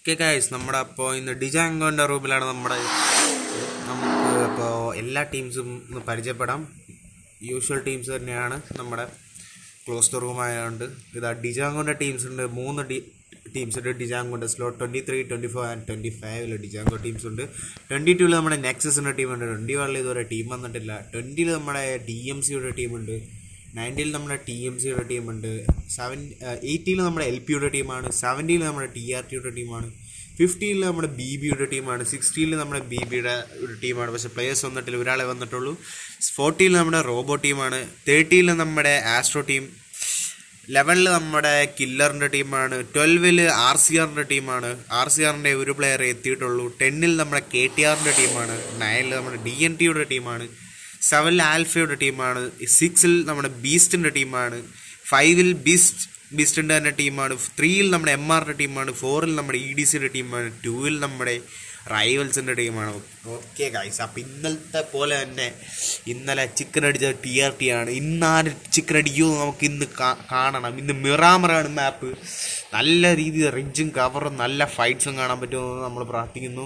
Okay guys നമ്മുടെ അപ്പോൾ ഇന്ന് ഡിജാങ്കോൻ്റെ റൂമിലാണ് നമ്മുടെ നമുക്ക് അപ്പോൾ എല്ലാ ടീംസും ഒന്ന് പരിചയപ്പെടാം യൂഷ്വൽ ടീംസ് തന്നെയാണ് നമ്മുടെ ക്ലോസ് റൂം ആയതുകൊണ്ട് ഇതാ ഡിജാങ്കോൻ്റെ ടീംസ് ഉണ്ട് മൂന്ന് ഡി ടീംസ് ഉണ്ട് ഡിജാങ്കോൻ്റെ slot twenty three twenty four and twenty ഫൈവിൽ ഡിജാങ്കോ ടീംസ് ഉണ്ട് ട്വൻറ്റി ടൂവിൽ നമ്മുടെ നെക്സസിൻ്റെ ടീമുണ്ട് ട്വൻറ്റി വണ്ണിൽ ഇതുവരെ ടീം വന്നിട്ടില്ല ട്വൻറ്റിയിൽ നമ്മുടെ ഡി എം സിയുടെ ടീമുണ്ട് നയൻറ്റിയിൽ നമ്മുടെ ടി എം സിയുടെ ടീമുണ്ട് സെവൻ എയ്റ്റിയിൽ നമ്മുടെ എൽ പിയുടെ ടീമാണ് സെവൻറ്റിയിൽ നമ്മുടെ ടി ആർ ടിയുടെ ടീമാണ് ഫിഫ്റ്റിയിൽ നമ്മുടെ ബി ബിയുടെ ടീമാണ് സിക്സ്റ്റിയിൽ നമ്മുടെ ബി ബിയുടെ ഒരു ടീമാണ് പക്ഷേ പ്ലേയേഴ്സ് വന്നിട്ടില്ല ഒരാളെ വന്നിട്ടുള്ളൂ ഫോർട്ടിയിൽ നമ്മുടെ റോബോ ടീമാണ് തേർട്ടിയിൽ നമ്മുടെ ആസ്ട്രോ ടീം ലെവനിൽ നമ്മുടെ കില്ലറിൻ്റെ ടീമാണ് ട്വൽവിൽ ആർ സി ആറിൻ്റെ ടീമാണ് ആർ സി ആറിൻ്റെ ഒരു പ്ലെയർ എത്തിയിട്ടുള്ളൂ ടെന്നിൽ നമ്മുടെ കെ ടി ആറിൻ്റെ ടീമാണ് നയനിൽ നമ്മുടെ ഡി എൻ ടിയുടെ ടീമാണ് സെവനിൽ ആൽഫയുടെ ടീമാണ് സിക്സിൽ നമ്മുടെ ബീസ്റ്റിൻ്റെ ടീമാണ് ഫൈവിൽ ബീസ്റ്റ് ബീസ്റ്റിൻ്റെ തന്നെ ടീമാണ് ത്രീയിൽ നമ്മുടെ എം ആറിൻ്റെ ടീമാണ് ഫോറിൽ നമ്മുടെ ഇ ഡി സിയുടെ ടീമാണ് ടൂവിൽ നമ്മുടെ റൈവൽസിൻ്റെ ടീമാണ് ഓക്കെ ഗൈസ് അപ്പം ഇന്നലത്തെ പോലെ തന്നെ ഇന്നലെ ചിക്കൻ അടിച്ച ടി ആർ ടി ആണ് ഇന്നാര് ചിക്കൻ അടിക്കുമോ നമുക്ക് ഇന്ന് കാ- കാണണം ഇന്ന് മിറാമറാണ് മാപ്പ് നല്ല രീതിയിൽ റിഞ്ചും കവറും നല്ല ഫൈറ്റ്സും കാണാൻ പറ്റുമെന്ന് നമ്മൾ പ്രാർത്ഥിക്കുന്നു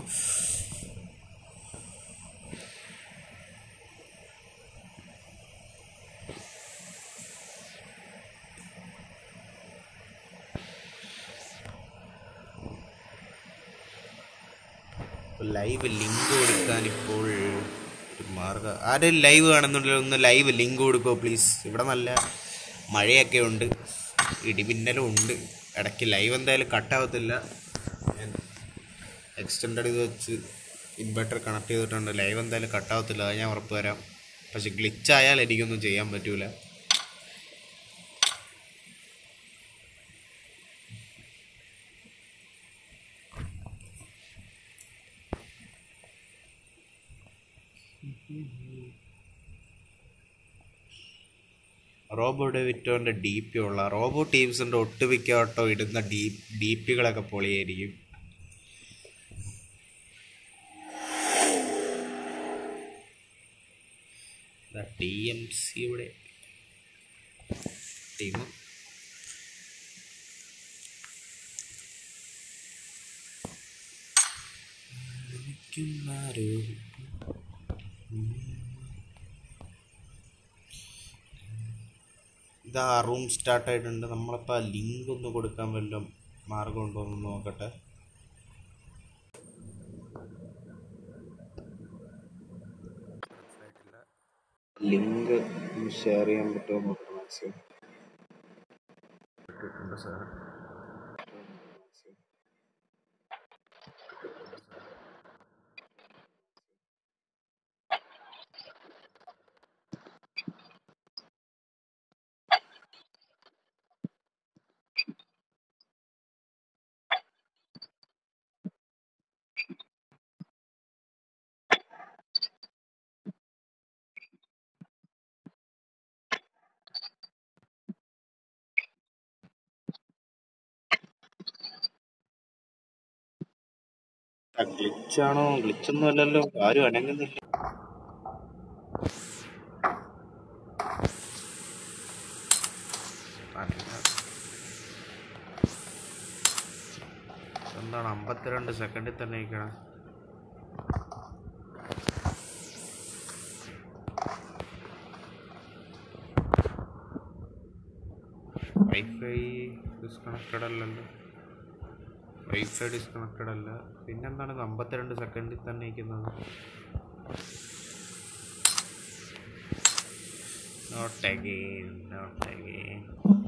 ലൈവ് ലിങ്ക് കൊടുക്കാൻ ഇപ്പോൾ ഒരു മാർഗം ആരും ലൈവ് കാണുന്നുണ്ടല്ലോ ഒന്ന് ലൈവ് ലിങ്ക് കൊടുക്കുമോ പ്ലീസ് ഇവിടെ നല്ല മഴയൊക്കെ ഉണ്ട് ഇടിമിന്നലും ഉണ്ട് ഇടയ്ക്ക് ലൈവ് എന്തായാലും കട്ടാവത്തില്ല എക്സ്റ്റൻഡ് ഇത് വെച്ച് ഇൻവെർട്ടർ കണക്ട് ചെയ്തിട്ടുണ്ട് ലൈവ് എന്തായാലും കട്ടാവത്തില്ല അത് ഞാൻ ഉറപ്പ് തരാം പക്ഷെ ഗ്ലിച്ച് ആയാൽ എനിക്കൊന്നും ചെയ്യാൻ പറ്റൂല റോബോ ഡെവിറ്റോൻ്റെ ഡി പി ഉള്ള റോബോ ടീംസിൻ്റെ ഒട്ടുമിക്കോട്ടോ ഇടുന്ന ഡി ഡി പികളൊക്കെ പൊളിയായിരിക്കും ടി എം സിയുടെ ടീം ഇതാ റൂം സ്റ്റാർട്ട് ആയിട്ടുണ്ട് നമ്മളിപ്പോൾ ലിങ്ക് ഒന്ന് കൊടുക്കാൻ വല്ലതും മാർഗം ഉണ്ടോ എന്ന് നോക്കട്ടെ ലിങ്ക് ഷെയർ ചെയ്യാൻ പറ്റുമോ നോക്കാം മാക്സിമം സാർ ഗ്ലിച്ചാണോ ഗ്ലിച്ചൊന്നും അല്ലല്ലോ ആരും അനങ്ങുന്നില്ല എന്താണ് അമ്പത്തിരണ്ട് സെക്കൻഡിൽ തന്നെ ഇരിക്കണം വൈഫൈ ഡിസ്കണക്റ്റഡ് അല്ലല്ലോ വൈഫൈ ഡിസ്കണക്റ്റഡ് അല്ല പിന്നെന്താണ് ഇത് അമ്പത്തിരണ്ട് സെക്കൻഡിൽ തന്നെ ഇരിക്കുന്നത് not again not again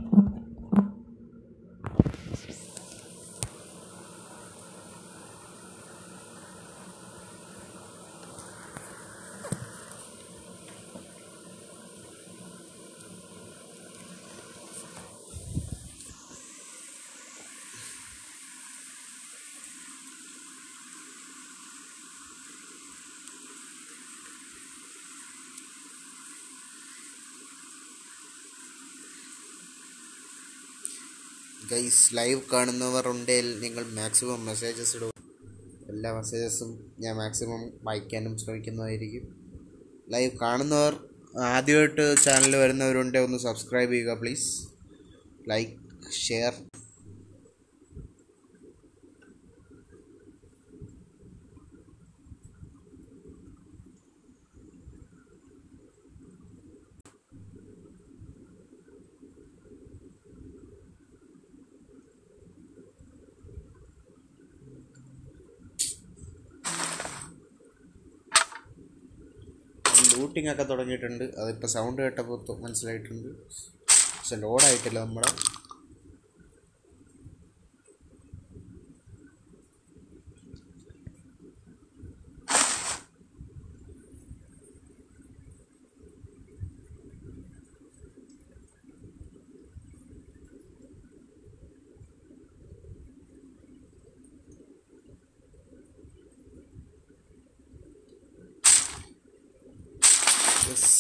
guys live കാണുന്നവർ ഉണ്ടെങ്കിൽ നിങ്ങൾ മാക്സിമം മെസ്സേജസ് ഇടുക എല്ലാ മെസ്സേജസും ഞാൻ മാക്സിമം വായിക്കാനും ശ്രമിക്കുന്നതായിരിക്കും ലൈവ് കാണുന്നവർ ആദ്യമായിട്ട് ചാനൽ വരുന്നവരുണ്ടെങ്കിൽ ഒന്ന് സബ്സ്ക്രൈബ് ചെയ്യുക പ്ലീസ് ലൈക്ക് ഷെയർ ലൂട്ടിംഗ് ഒക്കെ തുടങ്ങിയിട്ടുണ്ട് അതിപ്പോൾ സൗണ്ട് കേട്ടപ്പോൾ തൊ- മനസ്സിലായിട്ടുണ്ട് പക്ഷെ ലോഡായിട്ടില്ല നമ്മുടെ യെസ്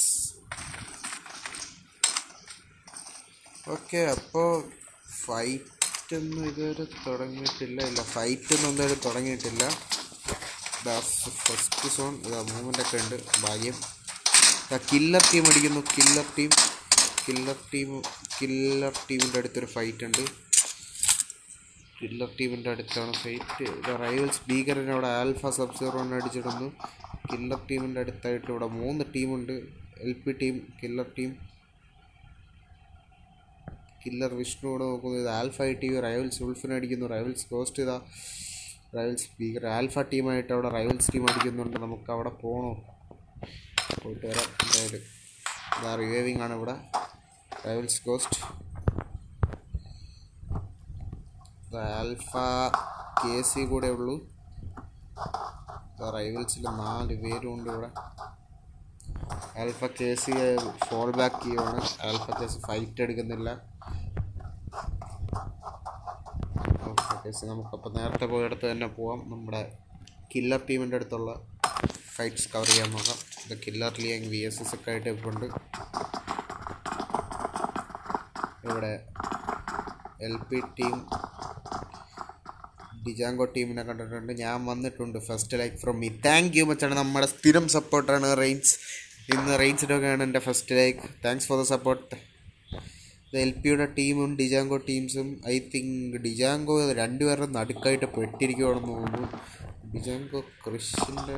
ഓക്കെ അപ്പോൾ ഫൈറ്റ് ഒന്നും ഇതുവരെ തുടങ്ങിയിട്ടില്ല ഇല്ല ഫൈറ്റ് ഒന്നും ഇതുവരെ തുടങ്ങിയിട്ടില്ല ഫസ്റ്റ് സോൺ ഇതാ മൂവ്മെൻ്റ് ഒക്കെ ഉണ്ട് ഭാഗ്യം കില്ലർ ടീം അടിക്കുന്നു killer team killer team killer ടീമിൻ്റെ അടുത്തൊരു ഫൈറ്റ് ഉണ്ട് കില്ലർ ടീമിൻ്റെ അടുത്താണ് ഫൈറ്റ് റൈവൽസ് ഭീകരൻ അവിടെ ആൽഫ സബ്സീറോനെ അടിച്ചിടുന്നു കില്ലർ ടീമിൻ്റെ അടുത്തായിട്ട് ഇവിടെ മൂന്ന് ടീമുണ്ട് L P team killer team killer വിഷ്ണുവിടെ നോക്കുന്നു ഇത് ആൽഫ ടി വി റൈവൽസ് ഉൾഫിനെ അടിക്കുന്നു റൈവൽസ് കോസ്റ്റ് ഇതാ റൈവൽസ് ഭീകര ആൽഫ ടീമായിട്ട് അവിടെ റൈവൽസ് ടീം അടിക്കുന്നുണ്ട് നമുക്ക് അവിടെ പോകണോ പോയിട്ട് വരാം എന്തായാലും ഇതാ റിവൈവിങ് ആണ് ഇവിടെ rivals coast alpha K C കൂടെ ഉള്ളൂ റൈവൽസിൽ നാല് പേരും ഉണ്ട് ഇവിടെ alpha K C fall back ചെയ്യുവാണ് ആൽഫ കെ സി ഫൈറ്റ് എടുക്കുന്നില്ല ആൽഫ കെ സി നമുക്കപ്പോൾ നേരത്തെ പോയടുത്ത് തന്നെ പോവാം നമ്മുടെ കില്ലർ ടീമിൻ്റെ അടുത്തുള്ള ഫൈറ്റ്സ് കവർ ചെയ്യാൻ നോക്കാം ഇത് killer Liang V S S ഒക്കെ ആയിട്ട് ഇപ്പോൾ ഉണ്ട് ഇവിടെ എൽ പി ടീം ഡിജാങ്കോ ടീമിനെ കണ്ടിട്ടുണ്ട് ഞാൻ വന്നിട്ടുണ്ട് first like from me thank you മച്ചാണ് നമ്മുടെ സ്ഥിരം സപ്പോർട്ടാണ് റെയിൻസ് ഇന്ന് റെയിൻസിനൊക്കെയാണ് എൻ്റെ first like thanks for the support L പിയുടെ ടീമും ഡിജാങ്കോ ടീംസും ഐ തിങ്ക് ഡിജാങ്കോ രണ്ടുപേരുടെ നടുക്കായിട്ട് പെട്ടിരിക്കുവാണെന്ന് തോന്നുന്നു ഡിജാങ്കോ ക്രിഷിൻ്റെ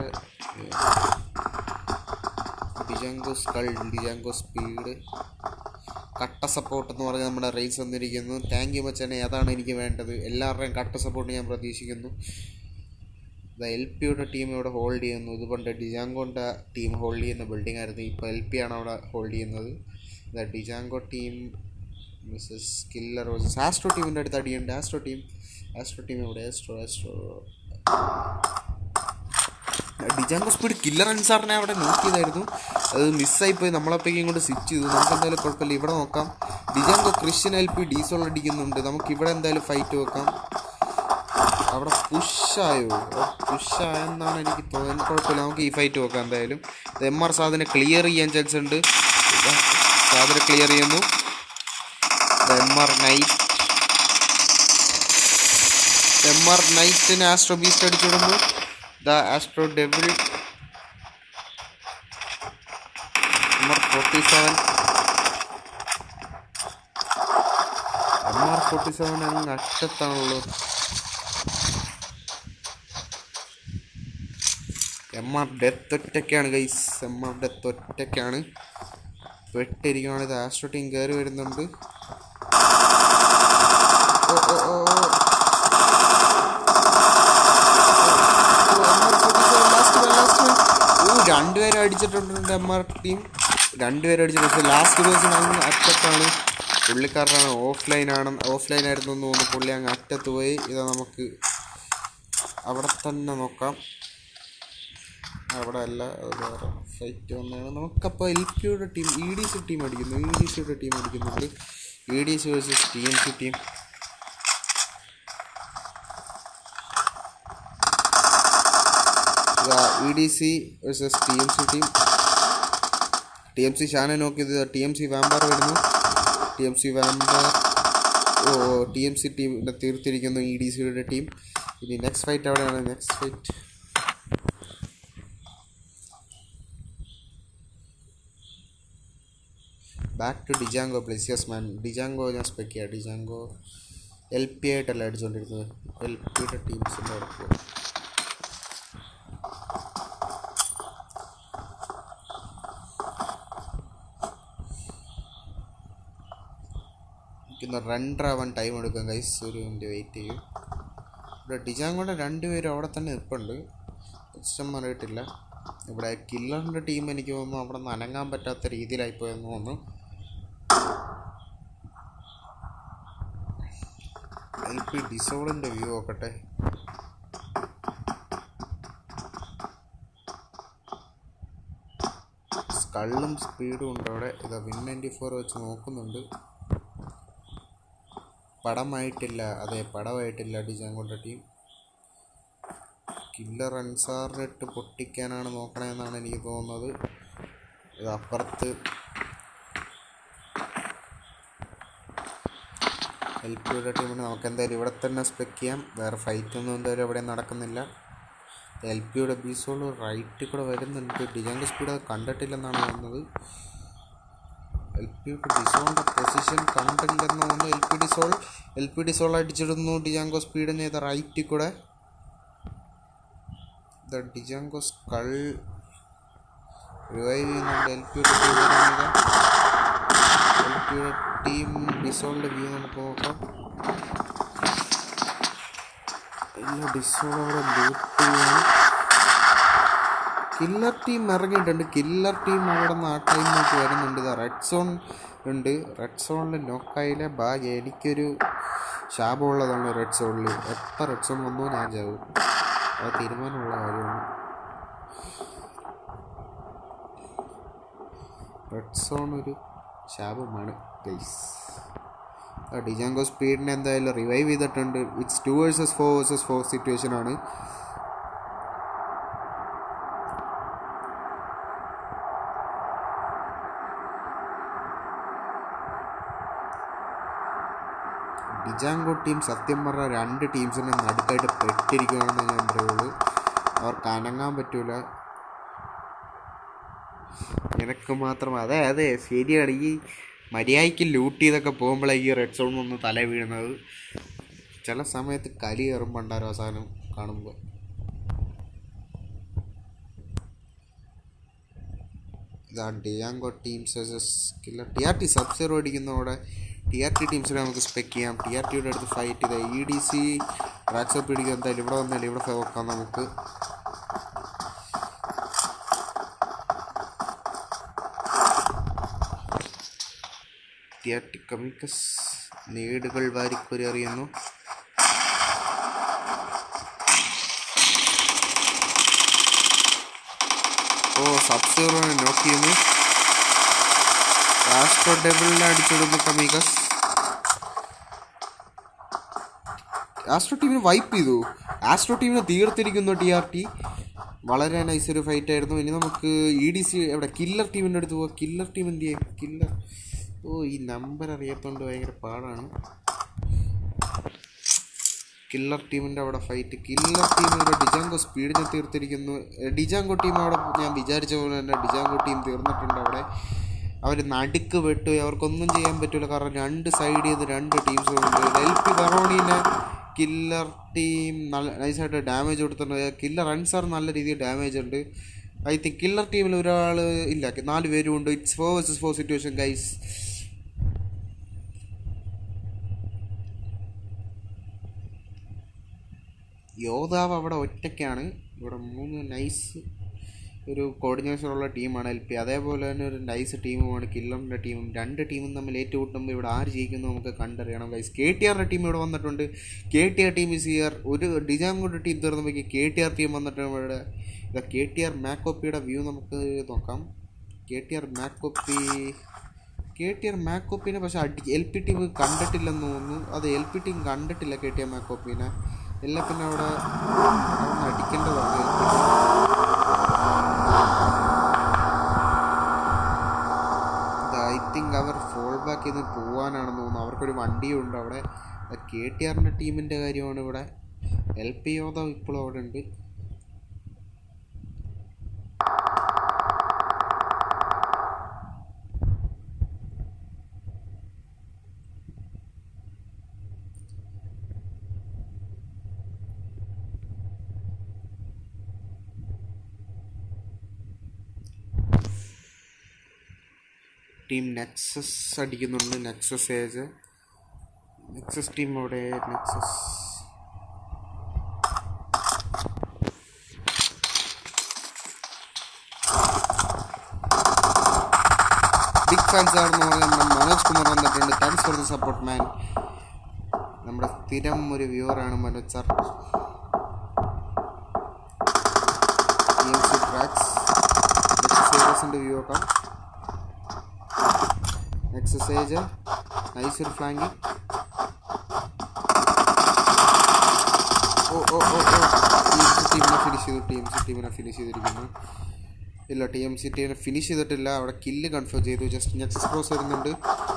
ഡിജാങ്കോ സ്കൾ ഡിജാങ്കോ സ്പീഡ് കട്ട സപ്പോർട്ട് എന്ന് പറഞ്ഞ് നമ്മുടെ റേസ് വന്നിരിക്കുന്നു താങ്ക് യു മച്ചാനെ അതാണ് എനിക്ക് വേണ്ടത് എല്ലാവരുടെയും കട്ട സപ്പോർട്ട് ഞാൻ പ്രതീക്ഷിക്കുന്നു എൽ പിയുടെ ടീം ഇവിടെ ഹോൾഡ് ചെയ്യുന്നു ഇത് പണ്ട് ഡിജാങ്കോൻ്റെ ടീം ഹോൾഡ് ചെയ്യുന്ന ബിൽഡിംഗ് ആയിരുന്നു ഇപ്പോൾ എൽ പി ആണ് അവിടെ ഹോൾഡ് ചെയ്യുന്നത് the Django team misses killer versus astro ടീമിൻ്റെ അടുത്ത് അടിയുണ്ട് ആസ്ട്രോ ടീം ആസ്ട്രോ ടീം ഇവിടെ astro astro Django speed killer അൻസാറിനെ അവിടെ നോക്കിയതായിരുന്നു അത് മിസ്സായിപ്പോയി നമ്മളപ്പോഴേക്കും ഇങ്ങോട്ട് സ്വിച്ച് ചെയ്തു നമുക്ക് എന്തായാലും കുഴപ്പമില്ല ഇവിടെ നോക്കാം ഡിജാങ്കോ ക്രിസ്ത്യൻ എൽ പി ഡീസോൾ അടിക്കുന്നുണ്ട് നമുക്ക് ഇവിടെ എന്തായാലും ഫൈറ്റ് വെക്കാം അവിടെ പുഷായോ പുഷായെന്നാണ് എനിക്ക് തോന്നുന്നത് കുഴപ്പമില്ല നമുക്ക് ഈ ഫൈറ്റ് വെക്കാം എന്തായാലും എം ആർ സാദിനെ ക്ലിയർ ചെയ്യാൻ ചാൻസ് ഉണ്ട് സാദിനെ ക്ലിയർ ചെയ്യുന്നു M R knight M R നൈറ്റിന് ആസ്ട്രോ ബീസ്റ്റ് അടിച്ചിടുന്നു the astro devil M R forty seven M R forty seven അങ്ങ് അറ്റത്താണുള്ളൂ എം ആർ ഡെത്ത് ഒറ്റയ്ക്കാണ് ഗൈസ് എം ആർ ഡെത്ത് ഒറ്റയ്ക്കാണ് വെട്ടിരിക്കുകയാണ് ഇത് ആസ്ട്രോ ടീം കയറി വരുന്നുണ്ട് ഓ ഓ ഓ ഓ ഓ രണ്ടുപേരും അടിച്ചിട്ടുണ്ട് എം ആർ ടീം രണ്ടുപേരും അടിച്ചിട്ടുണ്ട് പക്ഷേ ലാസ്റ്റ് ദിവസം അങ്ങ് അറ്റത്താണ് പുള്ളിക്കാരനാണ് ഓഫ്ലൈൻ ആണ് ഓഫ്ലൈൻ ആയിരുന്നു എന്ന് തോന്നുന്നു പുള്ളി അങ്ങ് അറ്റത്ത് പോയി ഇത് നമുക്ക് അവിടെ തന്നെ നോക്കാം അവിടെ അല്ല അത് വേറെ ഫൈറ്റ് വന്നതാണ് നമുക്കപ്പോൾ എൽ പിയുടെ team E D C team അടിക്കുന്നു ഇ ഡി സിയുടെ ടീം അടിക്കുന്നുണ്ട് E D C versus T M C team E D C versus T M C team T M C ഷാനെ നോക്കിയത് ടി എം സി വാമ്പാർ വരുന്നു T M C വാമ്പാർ ഓ T M C ടീമിനെ തീർത്തിരിക്കുന്നു ഇ ഡി സിയുടെ ടീം ഇനി നെക്സ്റ്റ് ഫൈറ്റ് എവിടെയാണ് next fight back to Django please yes man Django ഞാൻ സ്പെക്ക് ചെയ്യാം ഡിജാങ്കോ എൽ പി ആയിട്ടല്ല അടിച്ചുകൊണ്ടിരുന്നത് എൽ പിയുടെ ടീംസിൻ്റെ അടുത്ത് എനിക്കൊന്ന് രണ്ടരാവാൻ ടൈം എടുക്കാം ഗൈസ് ഒരു മിനിറ്റ് വെയിറ്റ് ചെയ്യും ഇവിടെ ഡിജാങ്കോടെ രണ്ടുപേരും അവിടെ തന്നെ നിൽപ്പുണ്ട് സിസ്റ്റം അറിയിട്ടില്ല ഇവിടെ കില്ലറിൻ്റെ ടീം എനിക്ക് തോന്നുന്നു അവിടെ നിന്ന് അനങ്ങാൻ പറ്റാത്ത രീതിയിലായി പോയെന്ന് തോന്നുന്നു എൽ പി ഡിസോളിൻ്റെ വ്യൂ നോക്കട്ടെ സ്കള്ളും സ്പീഡും ഉണ്ട് അവിടെ ഇതാ വിൻ നയൻറ്റി ഫോർ വെച്ച് നോക്കുന്നുണ്ട് പടമായിട്ടില്ല അതെ പടമായിട്ടില്ല ഡിജാങ്കോട്ട ടീം കില്ലർ അൻസാറിനിട്ട് പൊട്ടിക്കാനാണ് നോക്കണതെന്നാണ് എനിക്ക് തോന്നുന്നത് ഇത് അപ്പുറത്ത് എൽ പിയുടെ ടീമിന് നമുക്ക് എന്തായാലും ഇവിടെ തന്നെ സ്പെക്ക് ചെയ്യാം വേറെ ഫൈറ്റ് ഒന്നും എന്തായാലും ഇവിടെ നടക്കുന്നില്ല എൽ പിയുടെ ബീസോൾ റൈറ്റിൽ കൂടെ വരുന്നുണ്ട് ഡിജാങ്കോ സ്പീഡ് അത് കണ്ടിട്ടില്ലെന്നാണ് തോന്നുന്നത് എൽ പിയുടെ ഡിസോളിൻ്റെ പൊസിഷൻ കണ്ടില്ലെന്ന് തോന്നുന്നു എൽ പി ഡിസോൾ എൽ പി ഡിസോൾ അടിച്ചിടുന്നു ഡിജാങ്കോ സ്പീഡിന് ചെയ്ത റൈറ്റിൽ കൂടെ ദ ഡിജാങ്കോ സ്കൾ റിവൈവ് ചെയ്യുന്നുണ്ട് എൽ പിയുടെ ടീം എൽ പിയുടെ ടീം ഡിസോളിൻ്റെ വ്യൂ നമുക്ക് നോക്കാം ഇല്ല ഡിസോൾ അവിടെ ലൂട്ട് ചെയ്യാണ് കില്ലർ ടീം ഇറങ്ങിയിട്ടുണ്ട് കില്ലർ ടീം അവിടെ നിന്ന് ആ ടൈമിലേക്ക് വരുന്നുണ്ട് ഇതാ റെഡ് സോൺ ഉണ്ട് റെഡ് സോണിൽ നോക്കായില്ല ബാഗ് എനിക്കൊരു ശാപമുള്ളതാണ് റെഡ് സോണിൽ എപ്പോൾ റെഡ് സോൺ വന്നോ ഞാൻ ചാവും അത് തീരുമാനമുള്ള കാര്യമാണ് റെഡ് സോൺ ഒരു ശാപമാണ് ഗൈസ് ഡിജാങ്കോ സ്പീഡിനെ എന്തായാലും റിവൈവ് ചെയ്തിട്ടുണ്ട് it's two versus four versus four situation ആണ് ഡിജാങ്കോ ടീം സത്യം പറഞ്ഞ രണ്ട് ടീംസിനെ നടുക്കായിട്ട് പെട്ടിരിക്കുകയാണെന്ന് ഞാൻ പറയുള്ളൂ അവർക്ക് അനങ്ങാൻ പറ്റൂല നിനക്ക് മാത്രം അതെ അതെ ശരിയാണ് ഈ മര്യാദയ്ക്ക് ലൂട്ട് ചെയ്തൊക്കെ പോകുമ്പോഴേ ഈ റെഡ് സോൺ ഒന്ന് തല വീഴുന്നത് ചില സമയത്ത് കലി കയറുമ്പോണ്ടാരും അവസാനം കാണുമ്പോൾ ഇതാണ് Django teams killer T R T sub zero അടിക്കുന്നതോടെ ടി ആർ ടി ടീംസിനെ നമുക്ക് സ്പെക്ക് ചെയ്യാം ടി ആർ ടിയുടെ അടുത്ത് ഫൈറ്റ് ചെയ്ത ഇ ഡി സി ട്രാക്സപ്പ് പിടിക്കുക എന്തായാലും ഇവിടെ വന്നാലും ഇവിടെ നോക്കാം നമുക്ക് ടി ആർ ടി കമിക്കസ് നേടുകൾ വാരിക്കൊരി അറിയുന്നു ഓ സബ് സീറോനെ നോക്ക് ചെയ്യുന്നു ആസ്ട്രോ ഡബിളിനെ അടിച്ചിടുന്നു കമീകസ് ആസ്ട്രോ ടീമിനെ വൈപ്പ് ചെയ്തു ആസ്ട്രോ ടീമിനെ തീർത്തിരിക്കുന്നു ടി ആർ ടി വളരെ നൈസ് ഒരു ഫൈറ്റ് ആയിരുന്നു ഇനി നമുക്ക് ഇ ഡി സി എവിടെ കില്ലർ ടീമിൻ്റെ അടുത്ത് പോവാം കില്ലർ ടീം എന്ത് ചെയ്യും കില്ലർ ഓ ഈ നമ്പർ അറിയാത്തോണ്ട് ഭയങ്കര പാടാണ് കില്ലർ ടീമിൻ്റെ അവിടെ ഫൈറ്റ് കില്ലർ ടീമിൻ്റെ ഡിജാങ്കോ സ്പീഡിനെ തീർത്തിരിക്കുന്നു എ, ഡിജാങ്കോ ടീം അവിടെ ഞാൻ വിചാരിച്ച പോലെ തന്നെ ഡിജാങ്കോ ടീം തീർന്നിട്ടുണ്ട് അവിടെ അവർ നടുക്ക് വെട്ടു അവർക്കൊന്നും ചെയ്യാൻ പറ്റില്ല കാരണം രണ്ട് സൈഡിൽ നിന്ന് രണ്ട് ടീംസും ഉണ്ട് എൽ പി വെറോണീനെ കില്ലർ ടീം നല്ല നൈസായിട്ട് ഡാമേജ് കൊടുത്തിട്ടുണ്ട് കില്ലർ അൻസാർ നല്ല രീതിയിൽ ഡാമേജ് ഉണ്ട് ഐ തിങ്ക് കില്ലർ ടീമിൽ ഒരാൾ ഇല്ല നാല് പേരും ഉണ്ട് it's four versus four situation guys യോദ്ധാവ് അവിടെ ഒറ്റയ്ക്കാണ് ഇവിടെ മൂന്ന് നൈസ് ഒരു കോർഡിനേഷനുള്ള ടീമാണ് എൽ പി അതേപോലെ തന്നെ ഒരു നൈസ് ടീമുമാണ് കില്ലറിൻ്റെ ടീമും രണ്ട് ടീമും തമ്മിൽ ഏറ്റുമുട്ടുമ്പോൾ ഇവിടെ ആര് ജയിക്കുന്നു നമുക്ക് കണ്ടറിയണം ഗൈസ് കെ ടി ആറിൻ്റെ ടീം ഇവിടെ വന്നിട്ടുണ്ട് K T R team is here ഒരു ഡിജാങ്കോട്ട് ടീം തീർന്നപ്പോഴേക്ക് കെ ടി ആർ ടീം വന്നിട്ടുണ്ട് ഇവിടെ ഇതാ കെ ടി ആർ മാക്കോപ്പിയുടെ വ്യൂ നമുക്ക് നോക്കാം കെ ടി ആർ മാക്കോപ്പി കെ ടി ആർ മാക്കോപ്പിനെ പക്ഷെ അടി എൽ പി ടീം കണ്ടിട്ടില്ലെന്ന് തോന്നുന്നു അത് എൽ പി ടീം കണ്ടിട്ടില്ല കെ ടി ആർ മാക്കോപ്പിനെ എല്ലാം പിന്നെ അവിടെ അവിടെ അടിക്കേണ്ടതാണ് ഐ തിങ്ക് അവർ ഫോൾ ബാക്ക് ചെയ്ത് പോവാനാണെന്ന് തോന്നുന്നു അവർക്കൊരു വണ്ടിയുണ്ട് അവിടെ കെ ടി ആറിൻ്റെ ടീമിൻ്റെ കാര്യമാണ് ഇവിടെ എൽ പി യോധവ് ഇപ്പോഴും അവിടെ ഉണ്ട് ടീം നെക്സസ് അടിക്കുന്നുണ്ട് നെക്സസ് ഏജ് നെക്സസ് ടീം അവിടെ നെക്സസ് ഫാൻസ് ആണെന്ന് പറഞ്ഞാൽ നമ്മുടെ മനോജ് കുമാർ വന്നിട്ടുണ്ട് thanks for the support man നമ്മുടെ സ്ഥിരം ഒരു വ്യൂവറാണ് മനോജ് സാർ ട്രാക്സ് എക്സസൈസസിൻ്റെ വ്യൂ നോക്കാം എക്സസൈസ് നൈസ് ഒരു ഫ്ലാങ്കി ഓ ഓ ഓ ഓ ടീമിനെ ഫിനിഷ് ചെയ്തു ടി എം സി ടീമിനെ ഫിനിഷ് ചെയ്തിരിക്കുന്നു ഇല്ല ടി എം സി ടീമിനെ ഫിനിഷ് ചെയ്തിട്ടില്ല അവിടെ കില്ല് കൺഫേം ചെയ്തു ജസ്റ്റ് നെക്സസ് ക്രോസ് വരുന്നുണ്ട്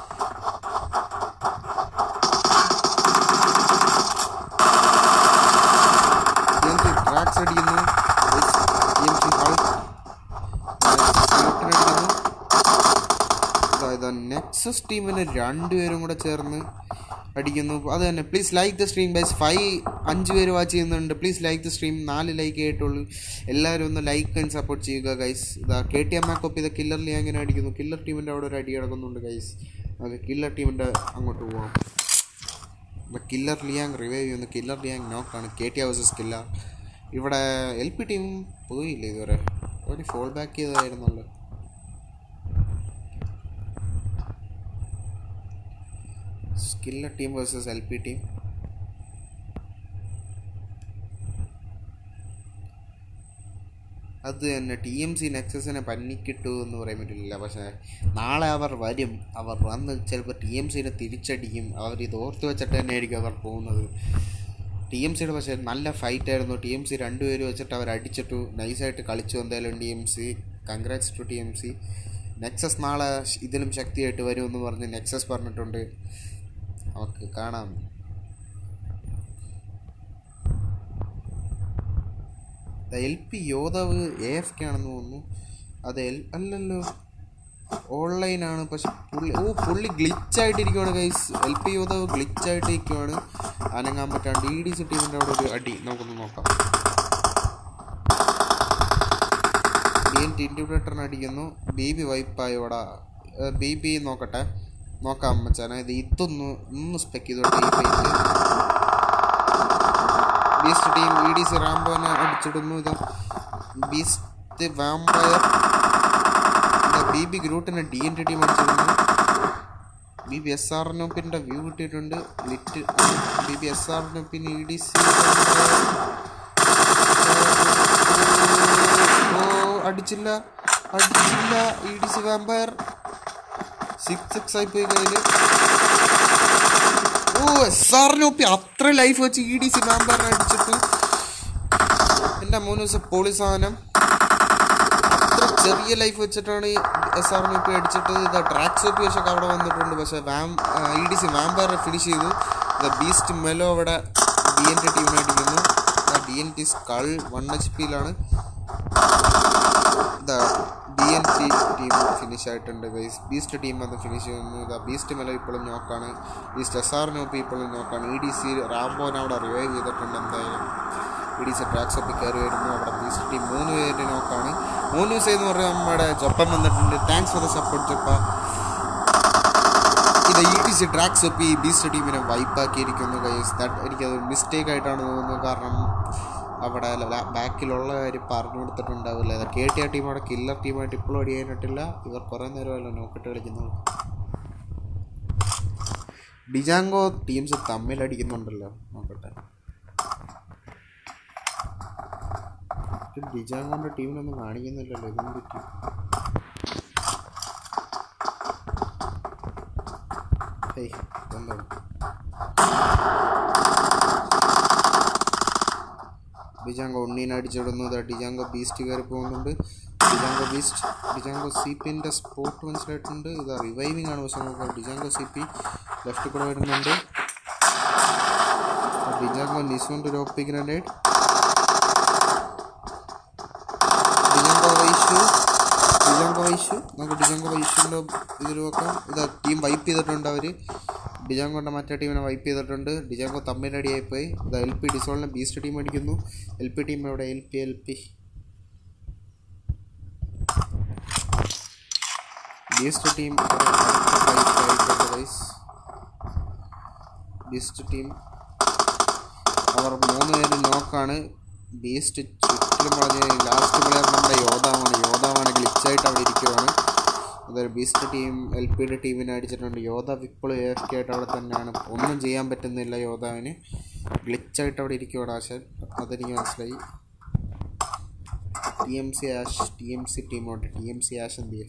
ടി എം സി ട്രാക്സ് അടിക്കുന്നു ടി എം സി ഹൾക്ക് അടിക്കുന്നു അതായത് നെക്സസ് ടീമിന് രണ്ടുപേരും കൂടെ ചേർന്ന് അടിക്കുന്നു അത് തന്നെ പ്ലീസ് ലൈക്ക് ദ സ്ട്രീം ബൈസ് ഫൈവ് അഞ്ച് പേര് വാച്ച് ചെയ്യുന്നുണ്ട് പ്ലീസ് ലൈക്ക് ദ സ്ട്രീം നാല് ലൈക്ക് ആയിട്ടുള്ളൂ എല്ലാവരും ഒന്ന് ലൈക്ക് ആൻഡ് സപ്പോർട്ട് ചെയ്യുക ഗൈസ് ഇതാ കെ ടി എം മാക്കോപ്പ് ചെയ്ത കില്ലർ ലിയാങ്ങിനെ അടിക്കുന്നു കില്ലർ ടീമിൻ്റെ അവിടെ ഒരു അടി കിടക്കുന്നുണ്ട് ഗൈസ് ഓക്കെ കില്ലർ ടീമിൻ്റെ അങ്ങോട്ട് പോവാം കില്ലർ ലിയാങ് റിവൈവ് ചെയ്യുന്നു കില്ലർ ലിയാങ് നോക്കാണ് കെ ടി വേഴ്സസ് കില്ലർ ഇവിടെ എൽ പി ടീം പോയില്ല ഇതുവരെ ഒരു ഫോൾ ബാക്ക് ചെയ്തതായിരുന്നല്ലോ സ്കില്ലർ team versus L P team അത് തന്നെ ടി എം സി നെക്സസിനെ പന്നിക്കിട്ടു എന്ന് പറയാൻ പറ്റില്ല പക്ഷേ നാളെ അവർ വരും അവർ വന്ന് ചിലപ്പോൾ ടി എം സിനെ തിരിച്ചടിക്കും അവർ ഇത് ഓർത്ത് വെച്ചിട്ട് തന്നെ ആയിരിക്കും അവർ പോകുന്നത് ടി എം സിയുടെ പക്ഷേ നല്ല ഫൈറ്റ് ആയിരുന്നു ടി എം സി രണ്ടുപേരും വെച്ചിട്ട് അവർ അടിച്ചിട്ടു നൈസായിട്ട് കളിച്ചു എന്തായാലും T M C congrats to T M C Nexus നാളെ ഇതിലും ശക്തിയായിട്ട് വരുമെന്ന് പറഞ്ഞ് നെക്സസ് പറഞ്ഞിട്ടുണ്ട് നമുക്ക് കാണാം എൽ പി യോദ്ധാവ് എ എഫ് കെ ആണെന്ന് തോന്നുന്നു അത് എൽ അല്ലല്ലോ ഓൺലൈനാണ് പക്ഷെ പുള്ളി ഓ പുള്ളി ഗ്ലിച്ചായിട്ടിരിക്കുവാണ് ഗൈസ് എൽ പി യോദ്ധാവ് ഗ്ലിച്ചായിട്ടിരിക്കുവാണ് അനങ്ങാൻ പറ്റാണ്ട് ഇ ഡി സി ടീമിൻ്റെ അവിടെ ഒരു അടി നമുക്കൊന്ന് നോക്കാം ഡി എൻ ഇൻറ്റിബ്രേറ്ററിന് അടിക്കുന്നു ബി ബി വൈപ്പായോടാ ബി ബി നോക്കട്ടെ നോക്കാം മച്ചാനെ ഇത് ഇതൊന്ന് ഒന്ന് സ്പെക്ക് ചെയ്തോട്ടെ ഈ fight Beast team E D C റാംബോനെ അടിച്ചിടുന്നു ഇത് ബീസ്റ്റ് വാമ്പയർ ബി ബി ഗ്രൂട്ടിനെ ഡി എൻ ടി ടീം അടിച്ചിടുന്നു ബി ബി എസ് ആർ നോപ്പിൻ്റെ വ്യൂ കിട്ടിയിട്ടുണ്ട് lit B B S R നോപ്പിന് ഇ ഡി സി ഓ അടിച്ചില്ല അടിച്ചില്ല E D C Vampire six six ആയി പോയി കയ്യിൽ ഓ എസ് ആർ നോപ്പി അത്ര ലൈഫ് വെച്ച് ഇ ഡി സി വാമ്പയറിനെ അടിച്ചിട്ട് എൻ്റെ മൂന്ന് ദിവസം പൊളി സാധനം അത്ര ചെറിയ ലൈഫ് വെച്ചിട്ടാണ് എസ് ആർ നോപ്പി അടിച്ചിട്ട് ഇത് ട്രാക്ക് സോപ്പി പക്ഷെ അവിടെ വന്നിട്ടുണ്ട് പക്ഷെ വാം ഇ ഡി സി വാമ്പയറെ ഫിനിഷ് ചെയ്തു ദ ബീസ്റ്റ് മെലോ അവിടെ ഡി എൻ ടി ടീമിനെ അടിക്കുന്നു D N T skull one H പിയിലാണ് ഇതാ D N T team finish ആയിട്ടുണ്ട് ഗൈസ് ബീസ്റ്റ് ടീം അത് ഫിനിഷ് ചെയ്യുന്നു ഇതാ ബീസ്റ്റ് മെല ഇപ്പോഴും നോക്കാണ് ബീസ്റ്റ് എസ് ആർ നോപ്പി ഇപ്പോഴും നോക്കാണ് ഇ ഡി സി റാംബോനെ അവിടെ റിവൈവ് ചെയ്തിട്ടുണ്ട് എന്തായാലും ഇ ഡി സി ട്രാക്സ് ഒക്കെ കയറി വരുന്നു അവിടെ ബീസ്റ്റ് ടീം മൂന്ന് പേര് നോക്കാണ് മൂന്ന് ദിവസം എന്ന് പറഞ്ഞാൽ നമ്മുടെ ജൊപ്പം വന്നിട്ടുണ്ട് താങ്ക്സ് ഫോർ ദ സപ്പോർട്ട് ജൊപ്പ ഇത് E T C Trax OP Beast ടീമിനെ വൈപ്പാക്കിയിരിക്കുന്നു ഗൈസ് ദാറ്റ് എനിക്കത് മിസ്റ്റേക്ക് ആയിട്ടാണ് തോന്നുന്നത് കാരണം അവിടെ ബാക്കിലുള്ള കാര്യം പറഞ്ഞു കൊടുത്തിട്ടുണ്ടാവില്ല അത് കെ ടി ആ ടീം അവിടെ കില്ലർ ടീമായിട്ട് ഇപ്പോഴും അടി ചെയ്യാനിട്ടില്ല ഇവർ കുറേ നേരമല്ല നോക്കിട്ട് കളിക്കുന്നത് ഡിജാങ്കോ ടീംസ് തമ്മിൽ അടിക്കുന്നുണ്ടല്ലോ നോക്കട്ടെ ഡിജാങ്കോന്റെ ടീമിനൊന്നും കാണിക്കുന്നില്ലല്ലോ ഇതൊന്നും പറ്റി ഏയ് ഇതെന്താണ് ഡിജാങ്കോ ഉണ്ണീനെ അടിച്ചിടുന്നു ഡിജാങ്കോ ബീസ്റ്റ് കയറി പോകുന്നുണ്ട് ഡിജാങ്കോ ബീസ്റ്റ് ഡിജാങ്കോ സി പിൻ്റെ സ്പോട്ട് മനസ്സിലായിട്ടുണ്ട് ഇത് റിവൈവിംഗ് ആണ് പക്ഷെ നോക്കാം ഡിജാങ്കോ സി പി ലെഫ്റ്റ് കൂടെ വരുന്നുണ്ട് ഡിജാങ്കോ നിസുണ്ട് ഒരു OP grenade Django Vaishu Django Vaishu നമുക്ക് ഡിജാങ്കോ വൈഷുവിൻ്റെ ഇതിൽ നോക്കാം ഇത് ടീം വൈപ്പ് ചെയ്തിട്ടുണ്ട് അവർ ഡിജാങ്കോൻ്റെ മറ്റേ ടീമിനെ വൈപ്പ് ചെയ്തിട്ടുണ്ട് ഡിജാങ്കോ തമ്മിലടിയായി പോയി ഇത് എൽ പി ഡിസോളിനെ ബീസ്റ്റ് ടീം അടിക്കുന്നു എൽ പി ടീം എവിടെ L P L P Beast team Beast team അവർ മൂന്ന് പേര് നോക്കാണ് ബീസ്റ്റ് ചുറ്റിലും പറഞ്ഞ് ലാസ്റ്റ് പ്ലെയർ നമ്മുടെ യോധാവാണ് യോധാവാണ് ഗ്ലിച്ചായിട്ട് അവിടെ ഇരിക്കുവാണ് അതൊരു ബീസ്റ്റ് ടീം എൽ പിയുടെ ടീമിനെ അടിച്ചിട്ടുണ്ട് യോധാവ് ഇപ്പോഴും എ എഫ് കെ ആയിട്ട് അവിടെ തന്നെയാണ് ഒന്നും ചെയ്യാൻ പറ്റുന്നില്ല യോധാവിന് ഗ്ലിച്ചായിട്ട് അവിടെ ഇരിക്കുവാണ് ആശാൻ അതെനിക്ക് മനസ്സിലായി T M C Ash T M C ടീമോട്ട് ടി എം സി ആഷ് എന്ത് ചെയ്യും